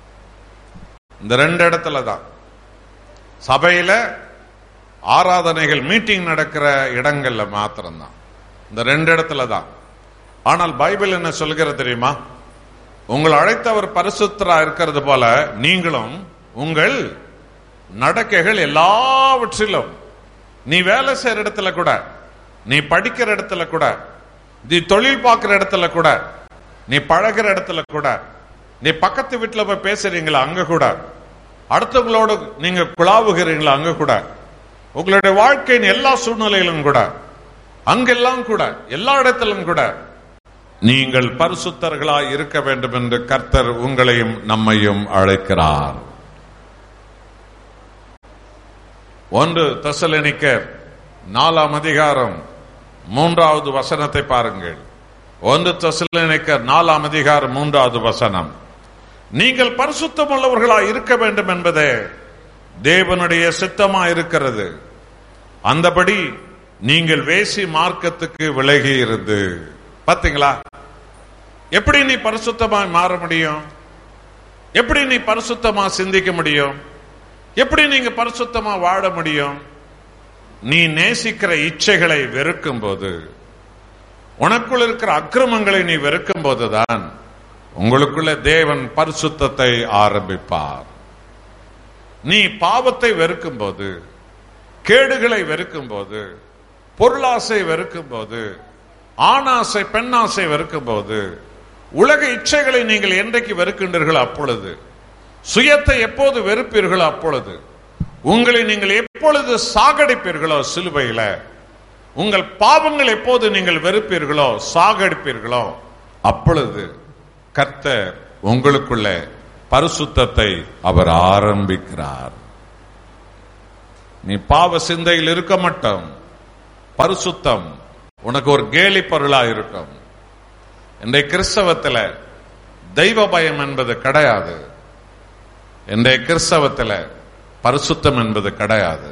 இந்த ரெண்டு இடத்துல தான் சபையில ஆராதனைகள் மீட்டிங் நடக்கிற இடங்கள்ல மாத்திரம்தான் இந்த ரெண்டு இடத்துல தான் ஆனால் பைபிள் என்ன சொல்கிறது தெரியுமா உங்கள் அழைத்தவர் பரிசுத்தரா இருக்கிறது போல நீங்களும் உங்கள் நடக்கைகள் எல்லாவற்றிலும் நீ வேலை செய்யற இடத்துல கூட நீ படிக்கிற இடத்துல கூட நீ தொழில் பார்க்கிற இடத்துல கூட நீ பழகிற இடத்துல கூட நீ பக்கத்து வீட்டுல போய் பேசுறீங்களா அங்க கூட அடுத்தவங்களோடு நீங்க குழாவுகிறீங்களா அங்க கூட உங்களுடைய வாழ்க்கையின் எல்லா சூழ்நிலையிலும் கூட அங்கெல்லாம் கூட எல்லா இடத்திலும் கூட நீங்கள் பரிசுத்தர்களாய் இருக்க வேண்டும் என்று கர்த்தர் உங்களையும் நம்மையும் அழைக்கிறார் ஒன்று தசலனிக்கர் நாலாம் அதிகாரம் மூன்றாவது வசனத்தை பாருங்கள் ஒன்று தசலனிக்கர் நாலாம் அதிகாரம் மூன்றாவது வசனம் நீங்கள் பரிசுத்தம் உள்ளவர்களாய் இருக்க வேண்டும் என்பதே தேவனுடைய சித்தமா இருக்கிறது அந்தபடி நீங்கள் வேசி மார்க்கத்துக்கு விலகி இருந்து பாத்தீங்களா எப்படி நீ பரிசுத்தமாய் மாற முடியும் எப்படி நீ பரிசுத்தமா சிந்திக்க முடியும் எப்படி நீங்க பரிசுத்தமா வாழ முடியும் நீ நேசிக்கிற இச்சைகளை வெறுக்கும் போது உனக்குள் இருக்கிற அக்கிரமங்களை நீ வெறுக்கும் போதுதான் உங்களுக்குள்ள தேவன் பரிசுத்தத்தை ஆரம்பிப்பார் நீ பாவத்தை வெறுக்கும் போது கேடுகளை வெறுக்கும் போது பொருளாசை வெறுக்கும் போது ஆணாசை பெண்ணாசை வெறுக்கும் போது உலக இச்சைகளை நீங்கள் என்றைக்கு வெறுக்கின்றீர்கள் அப்பொழுது சுயத்தை எப்போது வெறுப்பீர்களோ அப்பொழுது உங்களை நீங்கள் எப்பொழுது சாகடிப்பீர்களோ சிலுவையில உங்கள் பாவங்கள் எப்போது நீங்கள் வெறுப்பீர்களோ சாகடிப்பீர்களோ அப்பொழுது கர்த்தர் உங்களுக்குள்ள பரிசுத்தத்தை அவர் ஆரம்பிக்கிறார் நீ பாவ சிந்தையில் இருக்க மாட்டோம் பரிசுத்தம் உனக்கு ஒரு கேலி பொருளா இருக்கும் இன்றைய கிறிஸ்தவத்துல தெய்வ பயம் என்பது கிடையாது இன்றைய கிறிஸ்தவத்துல பரிசுத்தம் என்பது கிடையாது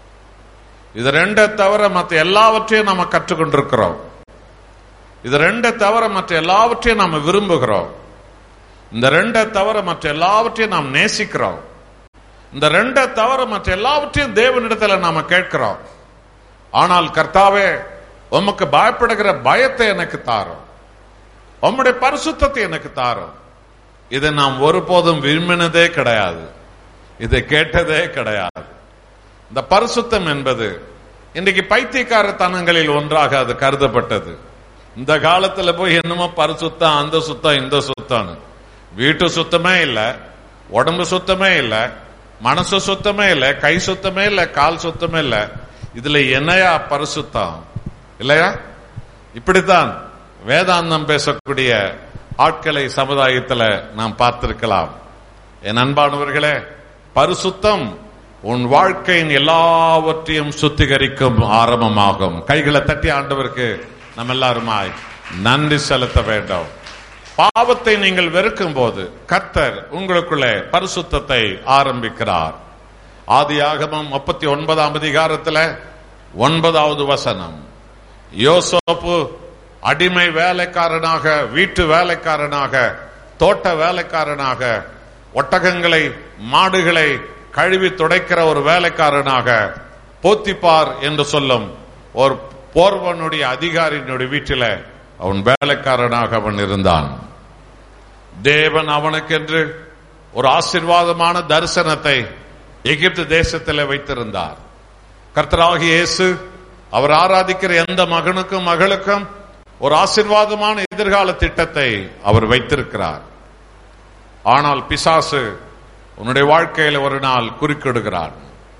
இது ரெண்டை தவிர மற்ற எல்லாவற்றையும் நாம கற்றுக்கொண்டிருக்கிறோம் இது ரெண்டை தவிர மற்ற எல்லாவற்றையும் நாம விரும்புகிறோம் இந்த ரெண்டை தவிர மற்ற எல்லாவற்றையும் நாம் நேசிக்கிறோம் இந்த ரெண்டை தவிர மற்ற எல்லாவற்றையும் தேவனிடத்துல நாம கேட்கிறோம் ஆனால் கர்த்தாவே உமக்கு பயப்படுகிற பயத்தை எனக்கு தாரும் உம்முடைய பரிசுத்தத்தை எனக்கு தாரும் இதை நாம் ஒருபோதும் விரும்பினதே கிடையாது இதை கேட்டதே கிடையாது இந்த பரிசுத்தம் என்பது இன்றைக்கு பைத்தியக்காரத்தனங்களில் ஒன்றாக அது கருதப்பட்டது இந்த காலத்துல போய் என்னமோ பரிசுத்தம் அந்த சுத்தம் இந்த சுத்தம் வீட்டு சுத்தமே இல்ல உடம்பு சுத்தமே இல்ல மனசு சுத்தமே இல்ல கை சுத்தமே இல்ல கால் சுத்தமே இல்ல இதுல என்னையா பரிசுத்தம் இல்லையா இப்படித்தான் வேதாந்தம் பேசக்கூடிய ஆட்களை சமுதாயத்துல நாம் பார்த்திருக்கலாம் என் அன்பானவர்களே பரிசுத்தம் உன் வாழ்க்கையின் எல்லாவற்றையும் சுத்திகரிக்கும் ஆரம்பமாகும் கைகளை தட்டி ஆண்டவருக்கு நம்ம எல்லாருமாய் நன்றி செலுத்த வேண்டும் பாவத்தை நீங்கள் வெறுக்கும் போது கர்த்தர் உங்களுக்குள்ளே பரிசுத்தத்தை ஆரம்பிக்கிறார் ஆதியாகமம் முப்பத்தி ஒன்பதாம் அதிகாரத்துல ஒன்பதாவது வசனம் யோசோப்பு அடிமை வேலைக்காரனாக வீட்டு வேலைக்காரனாக தோட்ட வேலைக்காரனாக ஒட்டகங்களை மாடுகளை கழுவி துடைக்கிற ஒரு வேலைக்காரனாக போத்திப்பார் என்று சொல்லும் ஒரு போர்வனுடைய அதிகாரியினுடைய வீட்டில அவன் வேலைக்காரனாக அவன் இருந்தான் தேவன் அவனுக்கென்று ஒரு ஆசிர்வாதமான தரிசனத்தை எகிப்து தேசத்தில் வைத்திருந்தார் கர்த்தராகிய இயேசு அவர் ஆராதிக்கிற எந்த மகனுக்கும் மகளுக்கும் ஒரு ஆசிர்வாதமான எதிர்கால திட்டத்தை அவர் வைத்திருக்கிறார் ஆனால் பிசாசு உன்னுடைய வாழ்க்கையில ஒரு நாள் குறுக்கிடுகிறான்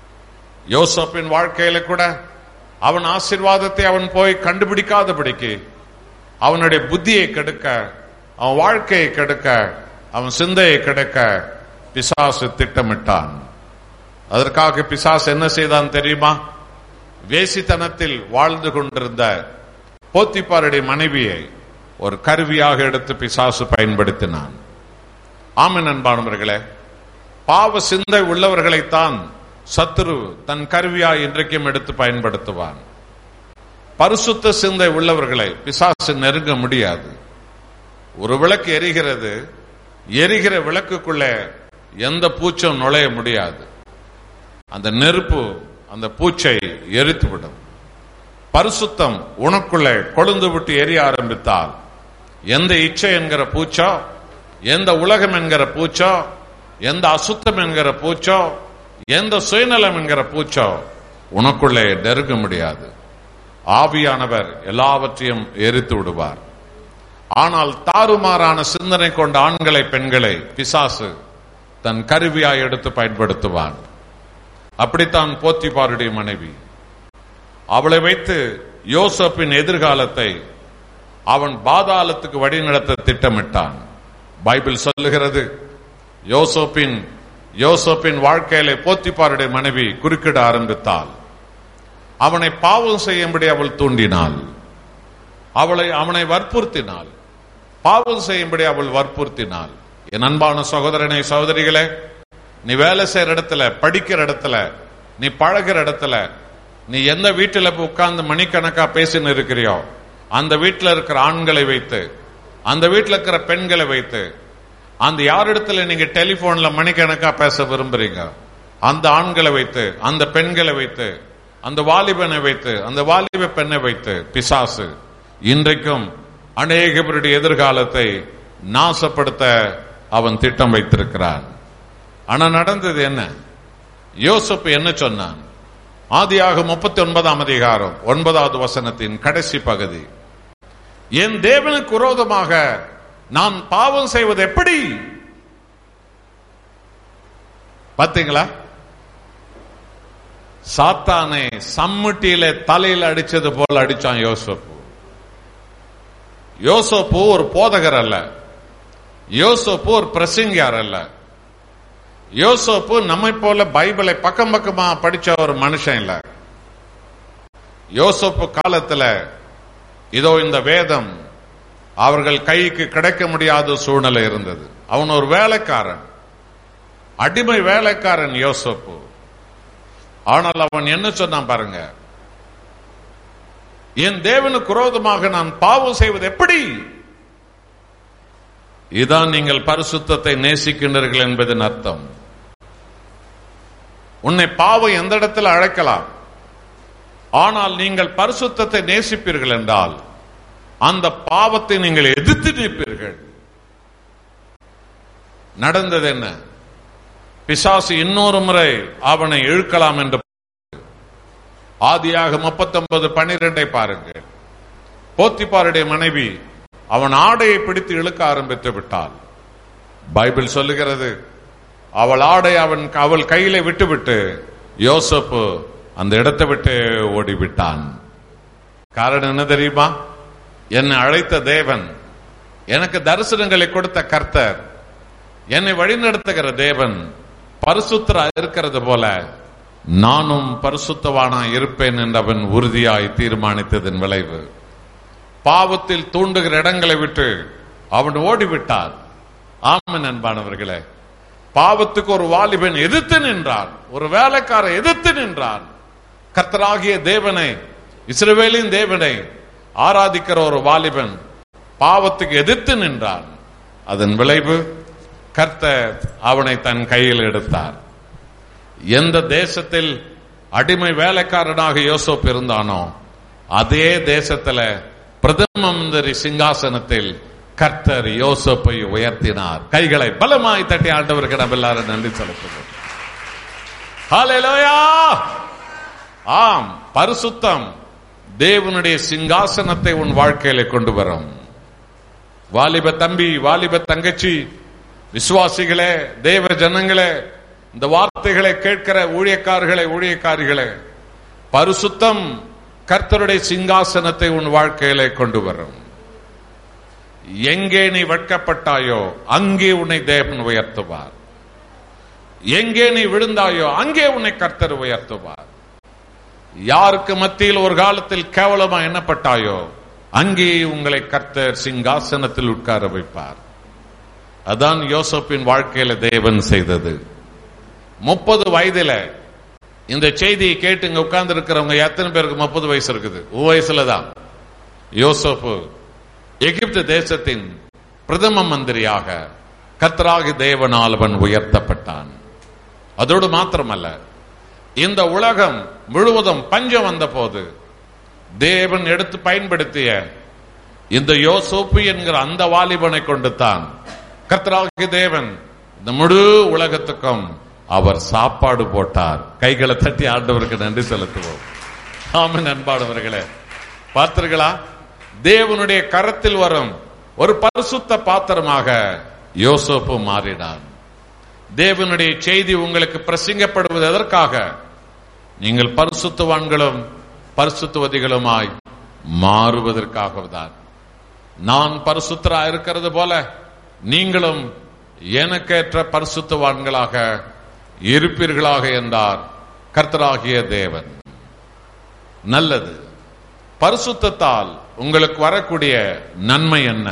யோசப்பின் வாழ்க்கையில கூட அவன் ஆசிர்வாதத்தை அவன் போய் கண்டுபிடிக்காதபடிக்கு அவனுடைய புத்தியை கெடுக்க அவன் வாழ்க்கையை கெடுக்க அவன் சிந்தையை கெடுக்க பிசாசு திட்டமிட்டான் அதற்காக பிசாசு என்ன செய்தான் தெரியுமா வேசித்தனத்தில் வாழ்ந்து கொண்டிருந்த போத்திப்பாருடைய மனைவியை ஒரு கருவியாக எடுத்து பிசாசு பயன்படுத்தினான் ஆமன் அன்பானவர்களே பாவ சிந்தை உள்ளவர்களைத்தான் சத்துரு தன் கருவியாய் இன்றைக்கும் எடுத்து பயன்படுத்துவான் பரிசுத்த சிந்தை உள்ளவர்களை பிசாசு நெருங்க முடியாது ஒரு விளக்கு எரிகிறது எரிகிற விளக்குக்குள்ளே எந்த பூச்சும் நுழைய முடியாது அந்த நெருப்பு அந்த பூச்சை எரித்துவிடும் பரிசுத்தம் உனக்குள்ளே கொழுந்து விட்டு எரிய ஆரம்பித்தால் எந்த இச்சை என்கிற பூச்சோ எந்த உலகம் என்கிற பூச்சோ எந்த அசுத்தம் என்கிற பூச்சோ எந்த சுயநலம் என்கிற பூச்சோ உனக்குள்ளே நெருங்க முடியாது ஆவியானவர் எல்லாவற்றையும் எரித்து விடுவார் ஆனால் தாறுமாறான சிந்தனை கொண்ட ஆண்களை பெண்களை பிசாசு தன் கருவியாய் எடுத்து பயன்படுத்துவான் அப்படித்தான் போத்திபாருடைய மனைவி அவளை வைத்து யோசப்பின் எதிர்காலத்தை அவன் பாதாளத்துக்கு வழிநடத்த திட்டமிட்டான் பைபிள் சொல்லுகிறது யோசோப்பின் யோசோப்பின் வாழ்க்கையில போத்திப்பாருடைய மனைவி குறுக்கிட ஆரம்பித்தாள் அவனை பாவம் செய்யும்படி அவள் தூண்டினாள் அவளை அவனை வற்புறுத்தினாள் பாவம் செய்யும்படி அவள் வற்புறுத்தினாள் என் அன்பான சகோதரனை சகோதரிகளே நீ வேலை செய்யற இடத்துல படிக்கிற இடத்துல நீ பழகிற இடத்துல நீ எந்த வீட்டுல போய் உட்கார்ந்து மணிக்கணக்கா பேசின்னு இருக்கிறியோ அந்த வீட்டுல இருக்கிற ஆண்களை வைத்து அந்த வீட்டுல இருக்கிற பெண்களை வைத்து அந்த யாரிடத்துல நீங்க டெலிபோன்ல மணிக்கணக்கா பேச விரும்புறீங்க அந்த ஆண்களை வைத்து அந்த பெண்களை வைத்து அந்த வாலிபனை வைத்து அந்த வாலிப பெண்ணை வைத்து பிசாசு இன்றைக்கும் அநேக பேருடைய எதிர்காலத்தை நாசப்படுத்த அவன் திட்டம் வைத்திருக்கிறான் ஆனா நடந்தது என்ன யோசப்பு என்ன சொன்னான் ஆதியாக முப்பத்தி ஒன்பதாம் அதிகாரம் ஒன்பதாவது வசனத்தின் கடைசி பகுதி என் தேவனுக்கு விரோதமாக நான் பாவம் செய்வது எப்படி பாத்தீங்களா சாத்தானை சம்முட்டியில தலையில் அடிச்சது போல அடிச்சான் யோசப்பு யோசப்பு ஒரு போதகர் அல்ல யோசப்பு ஒரு பிரசங்கியார் அல்ல யோசோப்பு நம்மை போல பைபிளை பக்கம் பக்கமா படிச்ச ஒரு மனுஷன் இல்ல யோசோப்பு காலத்துல இதோ இந்த வேதம் அவர்கள் கைக்கு கிடைக்க முடியாத சூழ்நிலை இருந்தது அவன் ஒரு வேலைக்காரன் அடிமை வேலைக்காரன் யோசோப்பு ஆனால் அவன் என்ன சொன்னான் பாருங்க என் தேவனுக்கு விரோதமாக நான் பாவம் செய்வது எப்படி இதான் நீங்கள் பரிசுத்தத்தை நேசிக்கின்றீர்கள் என்பதன் அர்த்தம் உன்னை பாவம் எந்த இடத்துல அழைக்கலாம் ஆனால் நீங்கள் பரிசுத்தத்தை நேசிப்பீர்கள் என்றால் அந்த பாவத்தை நீங்கள் எதிர்த்து நிற்பீர்கள் நடந்தது என்ன பிசாசு இன்னொரு முறை அவனை இழுக்கலாம் என்று ஆதியாக முப்பத்தொன்பது பனிரெண்டை பாருங்கள் போத்திப்பாருடைய மனைவி அவன் ஆடையை பிடித்து இழுக்க ஆரம்பித்து விட்டாள் பைபிள் சொல்லுகிறது அவள் ஆடை அவன் அவள் கையில விட்டுவிட்டு யோசப்பு அந்த இடத்தை விட்டு ஓடிவிட்டான் காரணம் என்ன தெரியுமா என்னை அழைத்த தேவன் எனக்கு தரிசனங்களை கொடுத்த கர்த்தர் என்னை வழிநடத்துகிற தேவன் பரிசுத்தரா இருக்கிறது போல நானும் பரிசுத்தவானா இருப்பேன் என்று அவன் உறுதியாய் தீர்மானித்ததன் விளைவு பாவத்தில் தூண்டுகிற இடங்களை விட்டு அவன் ஓடிவிட்டான் ஆமன் அன்பானவர்களே பாவத்துக்கு ஒரு வாலிபன் எதிர்த்து நின்றான் ஒரு வேலைக்கார எதிர்த்து நின்றான் கர்த்தராகிய தேவனை இஸ்ரவேலின் தேவனை ஆராதிக்கிற ஒரு வாலிபன் பாவத்துக்கு எதிர்த்து நின்றான் அதன் விளைவு கர்த்தர் அவனை தன் கையில் எடுத்தார் எந்த தேசத்தில் அடிமை வேலைக்காரனாக யோசோப் இருந்தானோ அதே தேசத்துல பிரதம மந்திரி சிங்காசனத்தில் கர்த்தர் யோசப்பை உயர்த்தினார் கைகளை பலமாய் தட்டி ஆண்டவருக்கு நம்ம எல்லாரும் நன்றி செலுத்துவோம் ஹalleluya ஆம் பரிசுத்தம் தேவனுடைய சிங்காசனத்தை உன் வாழ்க்கையில கொண்டு வரும் வாலிப தம்பி வாலிப தங்கச்சி விசுவாசிகளே தேவ ஜனங்களே இந்த வார்த்தைகளை கேட்கிற ஊழியக்காரர்களே ஊழியக்காரிகளே பரிசுத்தம் கர்த்தருடைய சிங்காசனத்தை உன் வாழ்க்கையிலே கொண்டு வரும் எங்கே நீ வெட்கப்பட்டாயோ அங்கே உன்னை தேவன் உயர்த்துவார் எங்கே நீ விழுந்தாயோ அங்கே உன்னை கர்த்தர் உயர்த்துவார் யாருக்கு மத்தியில் ஒரு காலத்தில் கேவலமா எண்ணப்பட்டாயோ அங்கே உங்களை கர்த்தர் சிங்காசனத்தில் உட்கார வைப்பார் அதான் யோசப்பின் வாழ்க்கையில தேவன் செய்தது முப்பது வயதுல இந்த செய்தியை கேட்டு இங்க உட்கார்ந்து இருக்கிறவங்க எத்தனை பேருக்கு முப்பது வயசு இருக்குது உன் வயசுல தான் யோசப்பு எகிப்து தேசத்தின் பிரதம மந்திரியாக கர்த்தராகி தேவனால் அவன் உயர்த்தப்பட்டான் அதோடு மாத்திரமல்ல இந்த உலகம் முழுவதும் பஞ்சம் வந்த போது தேவன் எடுத்து பயன்படுத்திய இந்த யோசோப்பு என்கிற அந்த வாலிபனை கொண்டு தான் கர்த்தராகி தேவன் இந்த முழு உலகத்துக்கும் அவர் சாப்பாடு போட்டார் கைகளை தட்டி ஆண்டவருக்கு நன்றி செலுத்துவோம் ஆமன் அன்பானவர்களே பார்த்தீர்களா தேவனுடைய கரத்தில் வரும் ஒரு பரிசுத்த பாத்திரமாக யோசோப்பு மாறினான் தேவனுடைய செய்தி உங்களுக்கு பிரசங்கப்படுவது எதற்காக நீங்கள் பரிசுத்தவான்களும் பரிசுத்தவதிகளுமாய் மாறுவதற்காகத்தான் நான் பரிசுத்தரா இருக்கிறது போல நீங்களும் எனக்கேற்ற பரிசுத்தவான்களாக இருப்பீர்களாக என்றார் கர்த்தராகிய தேவன் நல்லது பரிசுத்தத்தால் உங்களுக்கு வரக்கூடிய நன்மை என்ன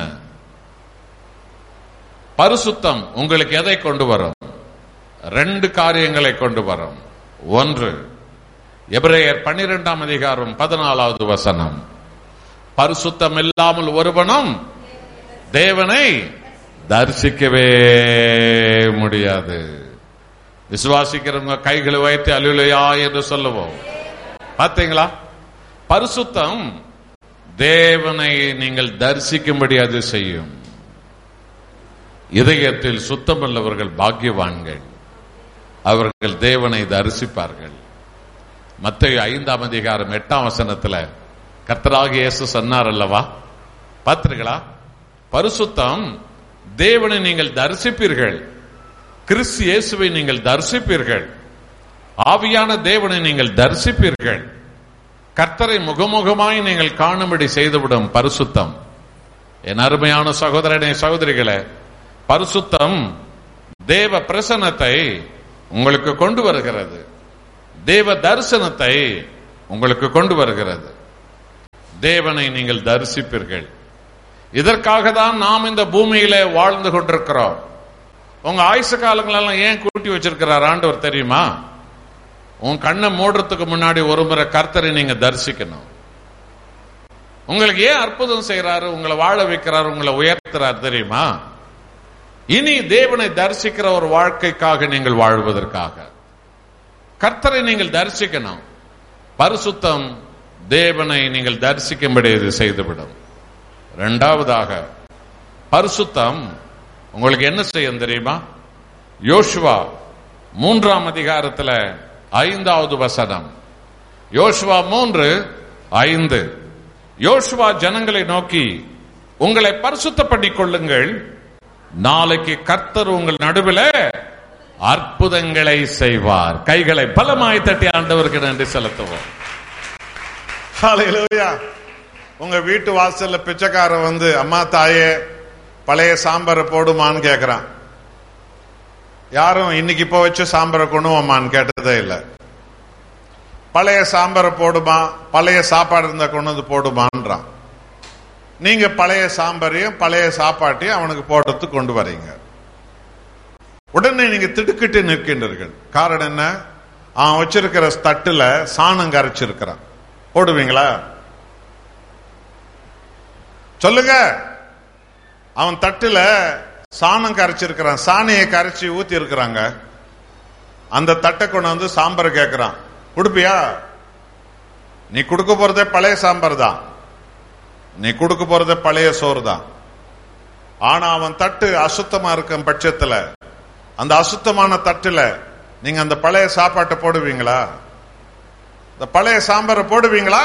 பரிசுத்தம் உங்களுக்கு எதை கொண்டு வரும் ரெண்டு காரியங்களை கொண்டு வரும் ஒன்று எபிரேயர் பன்னிரெண்டாம் அதிகாரம் பதினாலாவது வசனம் பரிசுத்தம் இல்லாமல் ஒருவனும் தேவனை தரிசிக்கவே முடியாது விசுவாசிக்கிறவங்க கைகளை வைத்து அலுவலையா என்று சொல்லுவோம் பார்த்தீங்களா பரிசுத்தம் தேவனை நீங்கள் தரிசிக்கும்படி அது செய்யும் இதயத்தில் சுத்தமுள்ளவர்கள் பாக்கியவான்கள் அவர்கள் தேவனை தரிசிப்பார்கள் மத்திய ஐந்தாம் அதிகாரம் எட்டாம் வசனத்துல கர்த்தராக இயேசு சொன்னார் அல்லவா பார்த்தீர்களா பரிசுத்தம் தேவனை நீங்கள் தரிசிப்பீர்கள் கிறிஸ்து இயேசுவை நீங்கள் தரிசிப்பீர்கள் ஆவியான தேவனை நீங்கள் தரிசிப்பீர்கள் கர்த்தரை முகமுகமாய் நீங்கள் காணும்படி செய்துவிடும் பரிசுத்தம் என் அருமையான சகோதரனே சகோதரிகளே பரிசுத்தம் தேவ பிரசன்னத்தை உங்களுக்கு கொண்டு வருகிறது தேவ தரிசனத்தை உங்களுக்கு கொண்டு வருகிறது தேவனை நீங்கள் தரிசிப்பீர்கள் இதற்காக தான் நாம் இந்த பூமியில வாழ்ந்து கொண்டிருக்கிறோம் உங்க ஆயுச காலங்களெல்லாம் ஏன் கூட்டி வச்சிருக்கிறார் ஆண்டவர் தெரியுமா உன் கண்ணை மூடுறதுக்கு முன்னாடி ஒரு முறை கர்த்தரை நீங்க தரிசிக்கணும் உங்களுக்கு ஏன் அற்புதம் செய்யறாரு உங்களை வாழ வைக்கிறாரு உங்களை உயர்த்துறாரு தெரியுமா இனி தேவனை தரிசிக்கிற ஒரு வாழ்க்கைக்காக நீங்கள் வாழ்வதற்காக கர்த்தரை நீங்கள் தரிசிக்கணும் பரிசுத்தம் தேவனை நீங்கள் தரிசிக்கும்படி இது செய்துவிடும் இரண்டாவதாக பரிசுத்தம் உங்களுக்கு என்ன செய்யும் தெரியுமா யோசுவா மூன்றாம் அதிகாரத்துல ஐந்தாவது வசனம் யோசுவா மூன்று ஐந்து யோசுவா ஜனங்களை நோக்கி உங்களை பரிசுத்த பண்ணிக் கொள்ளுங்கள் நாளைக்கு கர்த்தர் உங்கள் நடுவில் அற்புதங்களை செய்வார் கைகளை பலமாய் தட்டி ஆண்டவருக்கு நன்றி செலுத்துவோம் ஹalleluya உங்க வீட்டு வாசல்ல பிச்சைக்காரன் வந்து அம்மா தாயே பழைய சாம்பாரை போடுமான்னு கேக்குறான் யாரும் இன்னைக்கு இப்ப வச்சு சாம்பாரை கொண்டு வாமான்னு கேட்டதே இல்லை பழைய சாம்பாரை போடுமா பழைய சாப்பாடு இருந்தா கொண்டு வந்து போடுமான்றான் நீங்க பழைய சாம்பாரையும் பழைய சாப்பாட்டையும் அவனுக்கு போடுறதுக்கு கொண்டு வரீங்க உடனே நீங்க திடுக்கிட்டு நிற்கின்றீர்கள் காரணம் என்ன அவன் வச்சிருக்கிற தட்டுல சாணம் கரைச்சிருக்கிறான் போடுவீங்களா சொல்லுங்க அவன் தட்டுல சாணம் கரைச்சிருக்கிறான் சாணியை கரைச்சி ஊத்தி இருக்கிறாங்க அந்த தட்டை கொண்டு வந்து சாம்பார் கேட்கிறான் கொடுப்பியா நீ கொடுக்க போறதே பழைய சாம்பார் தான் நீ கொடுக்க போறதே பழைய சோறு தான் ஆனா அவன் தட்டு அசுத்தமா இருக்கும் பட்சத்துல அந்த அசுத்தமான தட்டுல நீங்க அந்த பழைய சாப்பாட்டை போடுவீங்களா இந்த பழைய சாம்பாரை போடுவீங்களா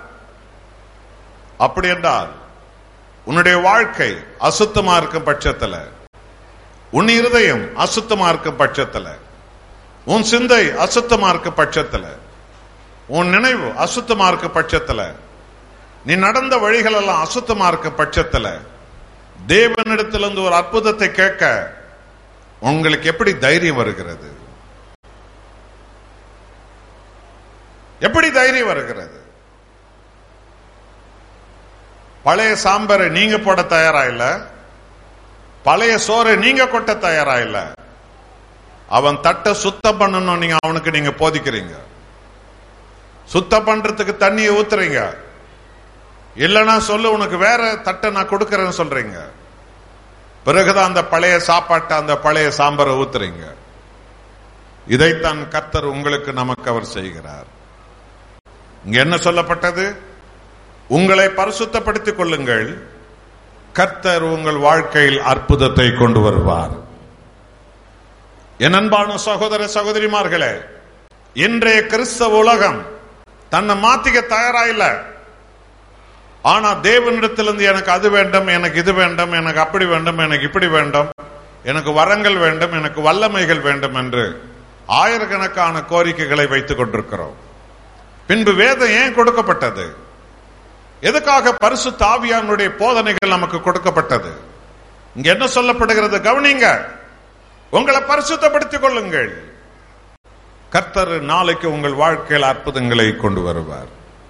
அப்படி என்றால் உன்னுடைய வாழ்க்கை அசுத்தமா இருக்கும் பட்சத்துல உன் இருதயம் அசுத்தமா இருக்கும் பட்சத்துல உன் சிந்தை அசுத்தமா இருக்கும் பட்சத்துல உன் நினைவு அசுத்தமா இருக்க பட்சத்துல நீ நடந்த வழிகள் எல்லாம் அசுத்தமா இருக்க பட்சத்துல தேவனிடத்திலிருந்து ஒரு அற்புதத்தை கேட்க உங்களுக்கு எப்படி தைரியம் வருகிறது எப்படி தைரியம் வருகிறது பழைய சாம்பாரை நீங்க போட தயாரா இல்ல பழைய சோறை நீங்க கொட்ட தயாரா இல்ல அவன் தட்டை சுத்தம் பண்ணணும் நீங்க அவனுக்கு நீங்க போதிக்கிறீங்க சுத்தம் பண்றதுக்கு தண்ணியை ஊத்துறீங்க இல்லனா சொல்லு உனக்கு வேற தட்டை நான் கொடுக்கறேன்னு சொல்றீங்க பிறகுதான் அந்த பழைய சாப்பாட்டை அந்த பழைய சாம்பாரை ஊத்துறீங்க இதைத்தான் கர்த்தர் உங்களுக்கு நமக்கு அவர் செய்கிறார் இங்க என்ன சொல்லப்பட்டது உங்களை பரிசுத்தப்படுத்திக் கொள்ளுங்கள் கர்த்தர் உங்கள் வாழ்க்கையில் அற்புதத்தை கொண்டு வருவார் என் அன்பான சகோதர சகோதரிமார்களே இன்றைய கிறிஸ்தவ உலகம் தன்னை மாத்திக்க தயாரா இல்ல ஆனா தேவனிடத்திலிருந்து எனக்கு அது வேண்டும் எனக்கு இது வேண்டும் எனக்கு அப்படி வேண்டும் எனக்கு இப்படி வேண்டும் எனக்கு வரங்கள் வேண்டும் எனக்கு வல்லமைகள் வேண்டும் என்று ஆயிரக்கணக்கான கோரிக்கைகளை வைத்துக் கொண்டிருக்கிறோம் பின்பு வேதம் ஏன் கொடுக்கப்பட்டது எதுக்காக பரிசு தாவியானுடைய போதனைகள் நமக்கு கொடுக்கப்பட்டது இங்க என்ன சொல்லப்படுகிறது கவனிங்க உங்களை பரிசுத்தப்படுத்திக் கொள்ளுங்கள் கர்த்தர் நாளைக்கு உங்கள் வாழ்க்கையில் அற்புதங்களை கொண்டு வருவார்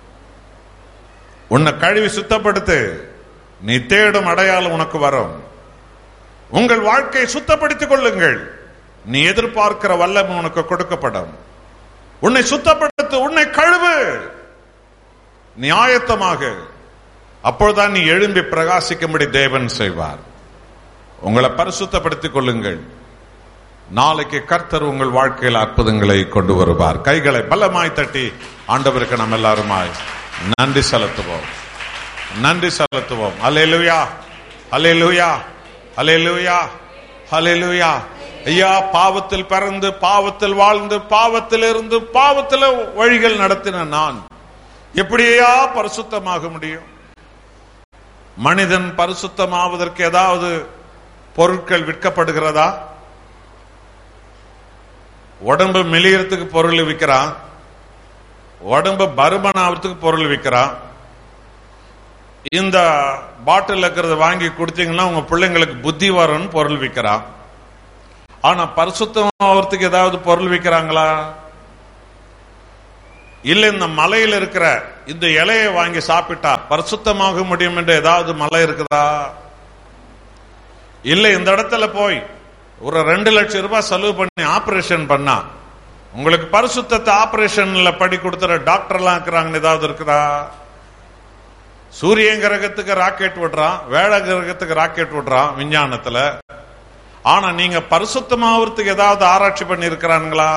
உன்னை கழுவி சுத்தப்படுத்து நீ தேடும் அடையாளம் உனக்கு வரும் உங்கள் வாழ்க்கையை சுத்தப்படுத்திக் கொள்ளுங்கள் நீ எதிர்பார்க்கிற வல்லமை உனக்கு கொடுக்கப்படும் உன்னை சுத்தப்படுத்து உன்னை கழுவு நீ ஆயத்தமாக அப்பொழுதுதான் நீ எழும்பி பிரகாசிக்கும்படி தேவன் செய்வார் உங்களை பரிசுத்தப்படுத்திக் கொள்ளுங்கள் நாளைக்கு கர்த்தர் உங்கள் வாழ்க்கையில் அற்புதங்களை கொண்டு வருவார் கைகளை பலமாய் தட்டி ஆண்டவருக்கு நம்ம எல்லாருமாய் நன்றி செலுத்துவோம் நன்றி செலுத்துவோம் அலையலுயா அலையலுயா அலையலுயா அலையலுயா ஐயா பாவத்தில் பிறந்து பாவத்தில் வாழ்ந்து பாவத்தில் இருந்து பாவத்தில் வழிகள் நடத்தின நான் எப்படியா பரிசுத்தமாக முடியும் மனிதன் பரிசுத்தமாவதற்கு ஏதாவது பொருட்கள் விற்கப்படுகிறதா உடம்பு மெலியறதுக்கு பொருள் விற்கிறான் உடம்பு பருமன் ஆகிறதுக்கு பொருள் விற்கிறான் இந்த பாட்டில் இருக்கிறத வாங்கி கொடுத்தீங்கன்னா உங்க பிள்ளைங்களுக்கு புத்தி வரும்னு பொருள் விற்கிறான் ஆனா பரிசுத்தம் ஆகிறதுக்கு ஏதாவது பொருள் விற்கிறாங்களா இல்ல இந்த மலையில இருக்கிற இந்த இலையை வாங்கி சாப்பிட்டா பரிசுத்தமாக முடியும் என்று ஏதாவது மலை இருக்குதா இல்ல இந்த இடத்துல போய் ஒரு ரெண்டு லட்சம் ரூபாய் செலவு பண்ணி ஆபரேஷன் பண்ணா உங்களுக்கு பரிசுத்தத்தை ஆபரேஷன்ல படி கொடுத்துற டாக்டர் எல்லாம் இருக்கிறாங்கன்னு ஏதாவது இருக்குதா சூரியன் கிரகத்துக்கு ராக்கெட் விடுறான் வேள கிரகத்துக்கு ராக்கெட் விடுறான் விஞ்ஞானத்துல ஆனா நீங்க பரிசுத்தமாவதுக்கு ஏதாவது ஆராய்ச்சி பண்ணி இருக்கிறாங்களா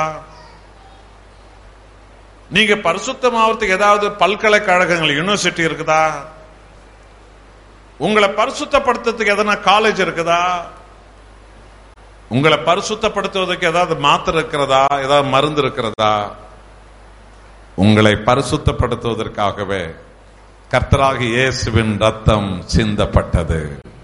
நீங்க பரிசுத்தமாவதுக்கு ஏதாவது பல்கலைக்கழகங்கள் யூனிவர்சிட்டி இருக்குதா உங்களை பரிசுத்தப்படுத்துறதுக்கு எதனா காலேஜ் இருக்குதா உங்களை பரிசுத்தப்படுத்துவதற்கு ஏதாவது மாத்திரை இருக்கிறதா ஏதாவது மருந்து இருக்கிறதா உங்களை பரிசுத்தப்படுத்துவதற்காகவே கர்த்தராகி இயேசுவின் ரத்தம் சிந்தப்பட்டது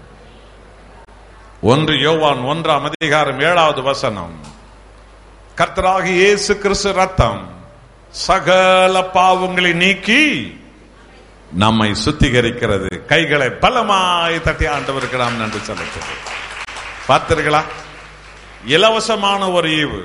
ஒன்று யோவான் ஒன்றாம் அதிகாரம் ஏழாவது வசனம் கர்த்தராகி இயேசு கிறிஸ்து ரத்தம் சகல பாவங்களை நீக்கி நம்மை சுத்திகரிக்கிறது கைகளை பலமாய் தட்டி ஆண்டவருக்கு நாம் நன்றி செலுத்துகிறோம் பார்த்தீர்களா இலவசமான ஒரு ஈவு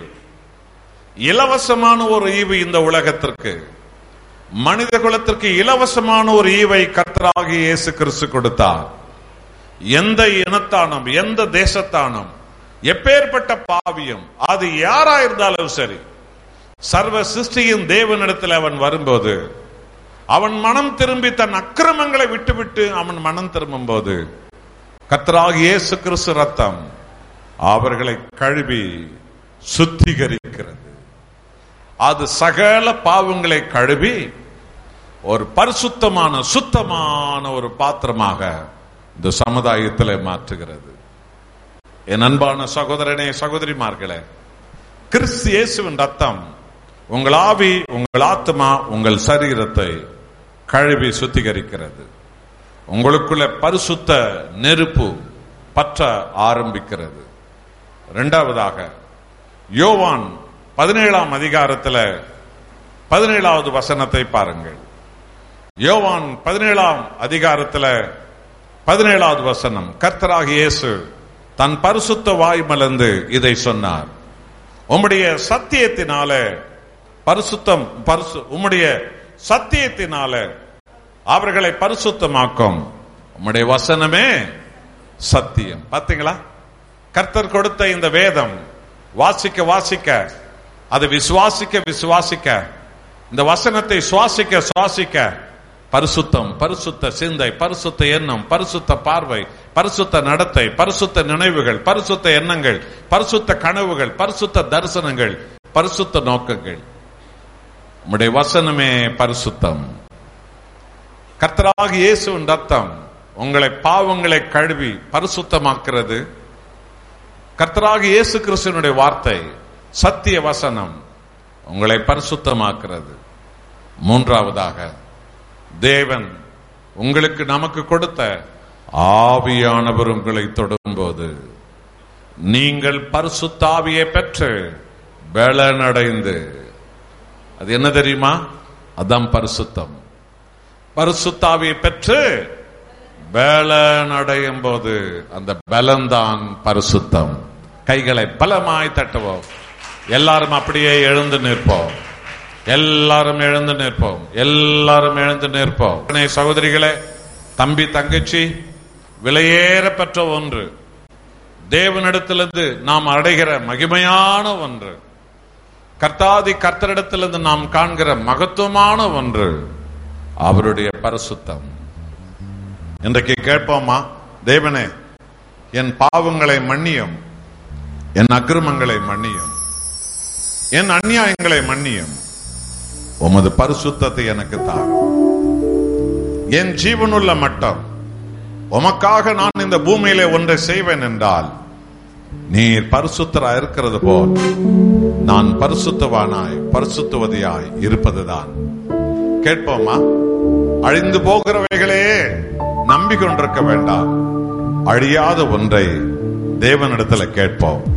இலவசமான ஒரு ஈவு இந்த உலகத்திற்கு மனித குலத்திற்கு இலவசமான ஒரு ஈவை கர்த்தராகி இயேசு கிறிஸ்து கொடுத்தார் எந்த இனத்தானம் எந்த தேசத்தானம் எப்பேற்பட்ட பாவியம் அது யாரா இருந்தாலும் சரி சர்வ சிருஷ்டியின் தேவனிடத்தில் அவன் வரும்போது அவன் மனம் திரும்பி தன் அக்கிரமங்களை விட்டுவிட்டு அவன் மனம் திரும்பும் போது கர்த்தராகி இயேசு கிறிஸ்து ரத்தம் அவர்களை கழுவி சுத்திகரிக்கிறது அது சகல பாவங்களை கழுவி ஒரு பரிசுத்தமான சுத்தமான ஒரு பாத்திரமாக இந்த சமுதாயத்தில் மாற்றுகிறது என் அன்பான சகோதரனே சகோதரிமார்களே கிறிஸ்து இயேசுவின் ரத்தம் உங்கள் ஆவி உங்கள் ஆத்மா உங்கள் சரீரத்தை கழுவி சுத்திகரிக்கிறது உங்களுக்குள்ள பரிசுத்த நெருப்பு பற்ற ஆரம்பிக்கிறது இரண்டாவதாக யோவான் பதினேழாம் அதிகாரத்தில் பதினேழாவது வசனத்தை பாருங்கள் யோவான் பதினேழாம் அதிகாரத்தில் பதினேழாவது வசனம் கர்த்தராக இயேசு தன் பரிசுத்த வாய் மலர்ந்து இதை சொன்னார் உம்முடைய சத்தியத்தினால பரிசுத்தம் பரிசு உம்முடைய சத்தியத்தினால அவர்களை பரிசுத்தமாக்கும் உம்முடைய வசனமே சத்தியம் பாத்தீங்களா கர்த்தர் கொடுத்த இந்த வேதம் வாசிக்க வாசிக்க அதை விசுவாசிக்க விசுவாசிக்க இந்த வசனத்தை சுவாசிக்க சுவாசிக்க பரிசுத்தம் பரிசுத்த சிந்தை பரிசுத்த எண்ணம் பரிசுத்த பார்வை பரிசுத்த நடத்தை பரிசுத்த நினைவுகள் பரிசுத்த எண்ணங்கள் பரிசுத்த கனவுகள் பரிசுத்த தரிசனங்கள் பரிசுத்த நோக்கங்கள் உம்முடைய வசனமே பரிசுத்தம் கர்த்தராக இயேசுவின் ரத்தம் உங்களை பாவங்களை கழுவி பரிசுத்தமாக்கிறது கர்த்தராக இயேசு கிறிஸ்துவனுடைய வார்த்தை சத்திய வசனம் உங்களை பரிசுத்தமாக்கிறது மூன்றாவதாக தேவன் உங்களுக்கு நமக்கு கொடுத்த ஆவியானவர் உங்களை தொடும்போது நீங்கள் பரிசுத்தாவியை பெற்று பலனடைந்து அது என்ன தெரியுமா அதான் பரிசுத்தம் பரிசுத்தாவியை பெற்று பலனடையும் போது அந்த பலன்தான் பரிசுத்தம் கைகளை பலமாய் தட்டுவோம் எல்லாரும் அப்படியே எழுந்து நிற்போம் எல்லாரும் எழுந்து நிற்போம் எல்லாரும் எழுந்து நிற்போம் அன்னை சகோதரிகளே தம்பி தங்கச்சி விலையேற பெற்ற ஒன்று தேவனிடத்திலிருந்து நாம் அடைகிற மகிமையான ஒன்று கர்த்தாதி கர்த்தரிடத்திலிருந்து நாம் காண்கிற மகத்துவமான ஒன்று அவருடைய பரிசுத்தம் இன்றைக்கு கேட்போமா தேவனே என் பாவங்களை மன்னியும் என் அக்கிரமங்களை மன்னியும் என் அநியாயங்களை மன்னியும் உமது பரிசுத்தத்தை எனக்கு தார் என் ஜீவனுள்ள மட்டம் உமக்காக நான் இந்த பூமியிலே ஒன்றை செய்வேன் என்றால் நீர் பரிசுத்தரா இருக்கிறது போல் நான் பரிசுத்தவானாய் பரிசுத்துவதியாய் இருப்பதுதான் கேட்போமா அழிந்து போகிறவைகளே நம்பிக்கொண்டிருக்க வேண்டாம் அழியாத ஒன்றை தேவனிடத்துல கேட்போம்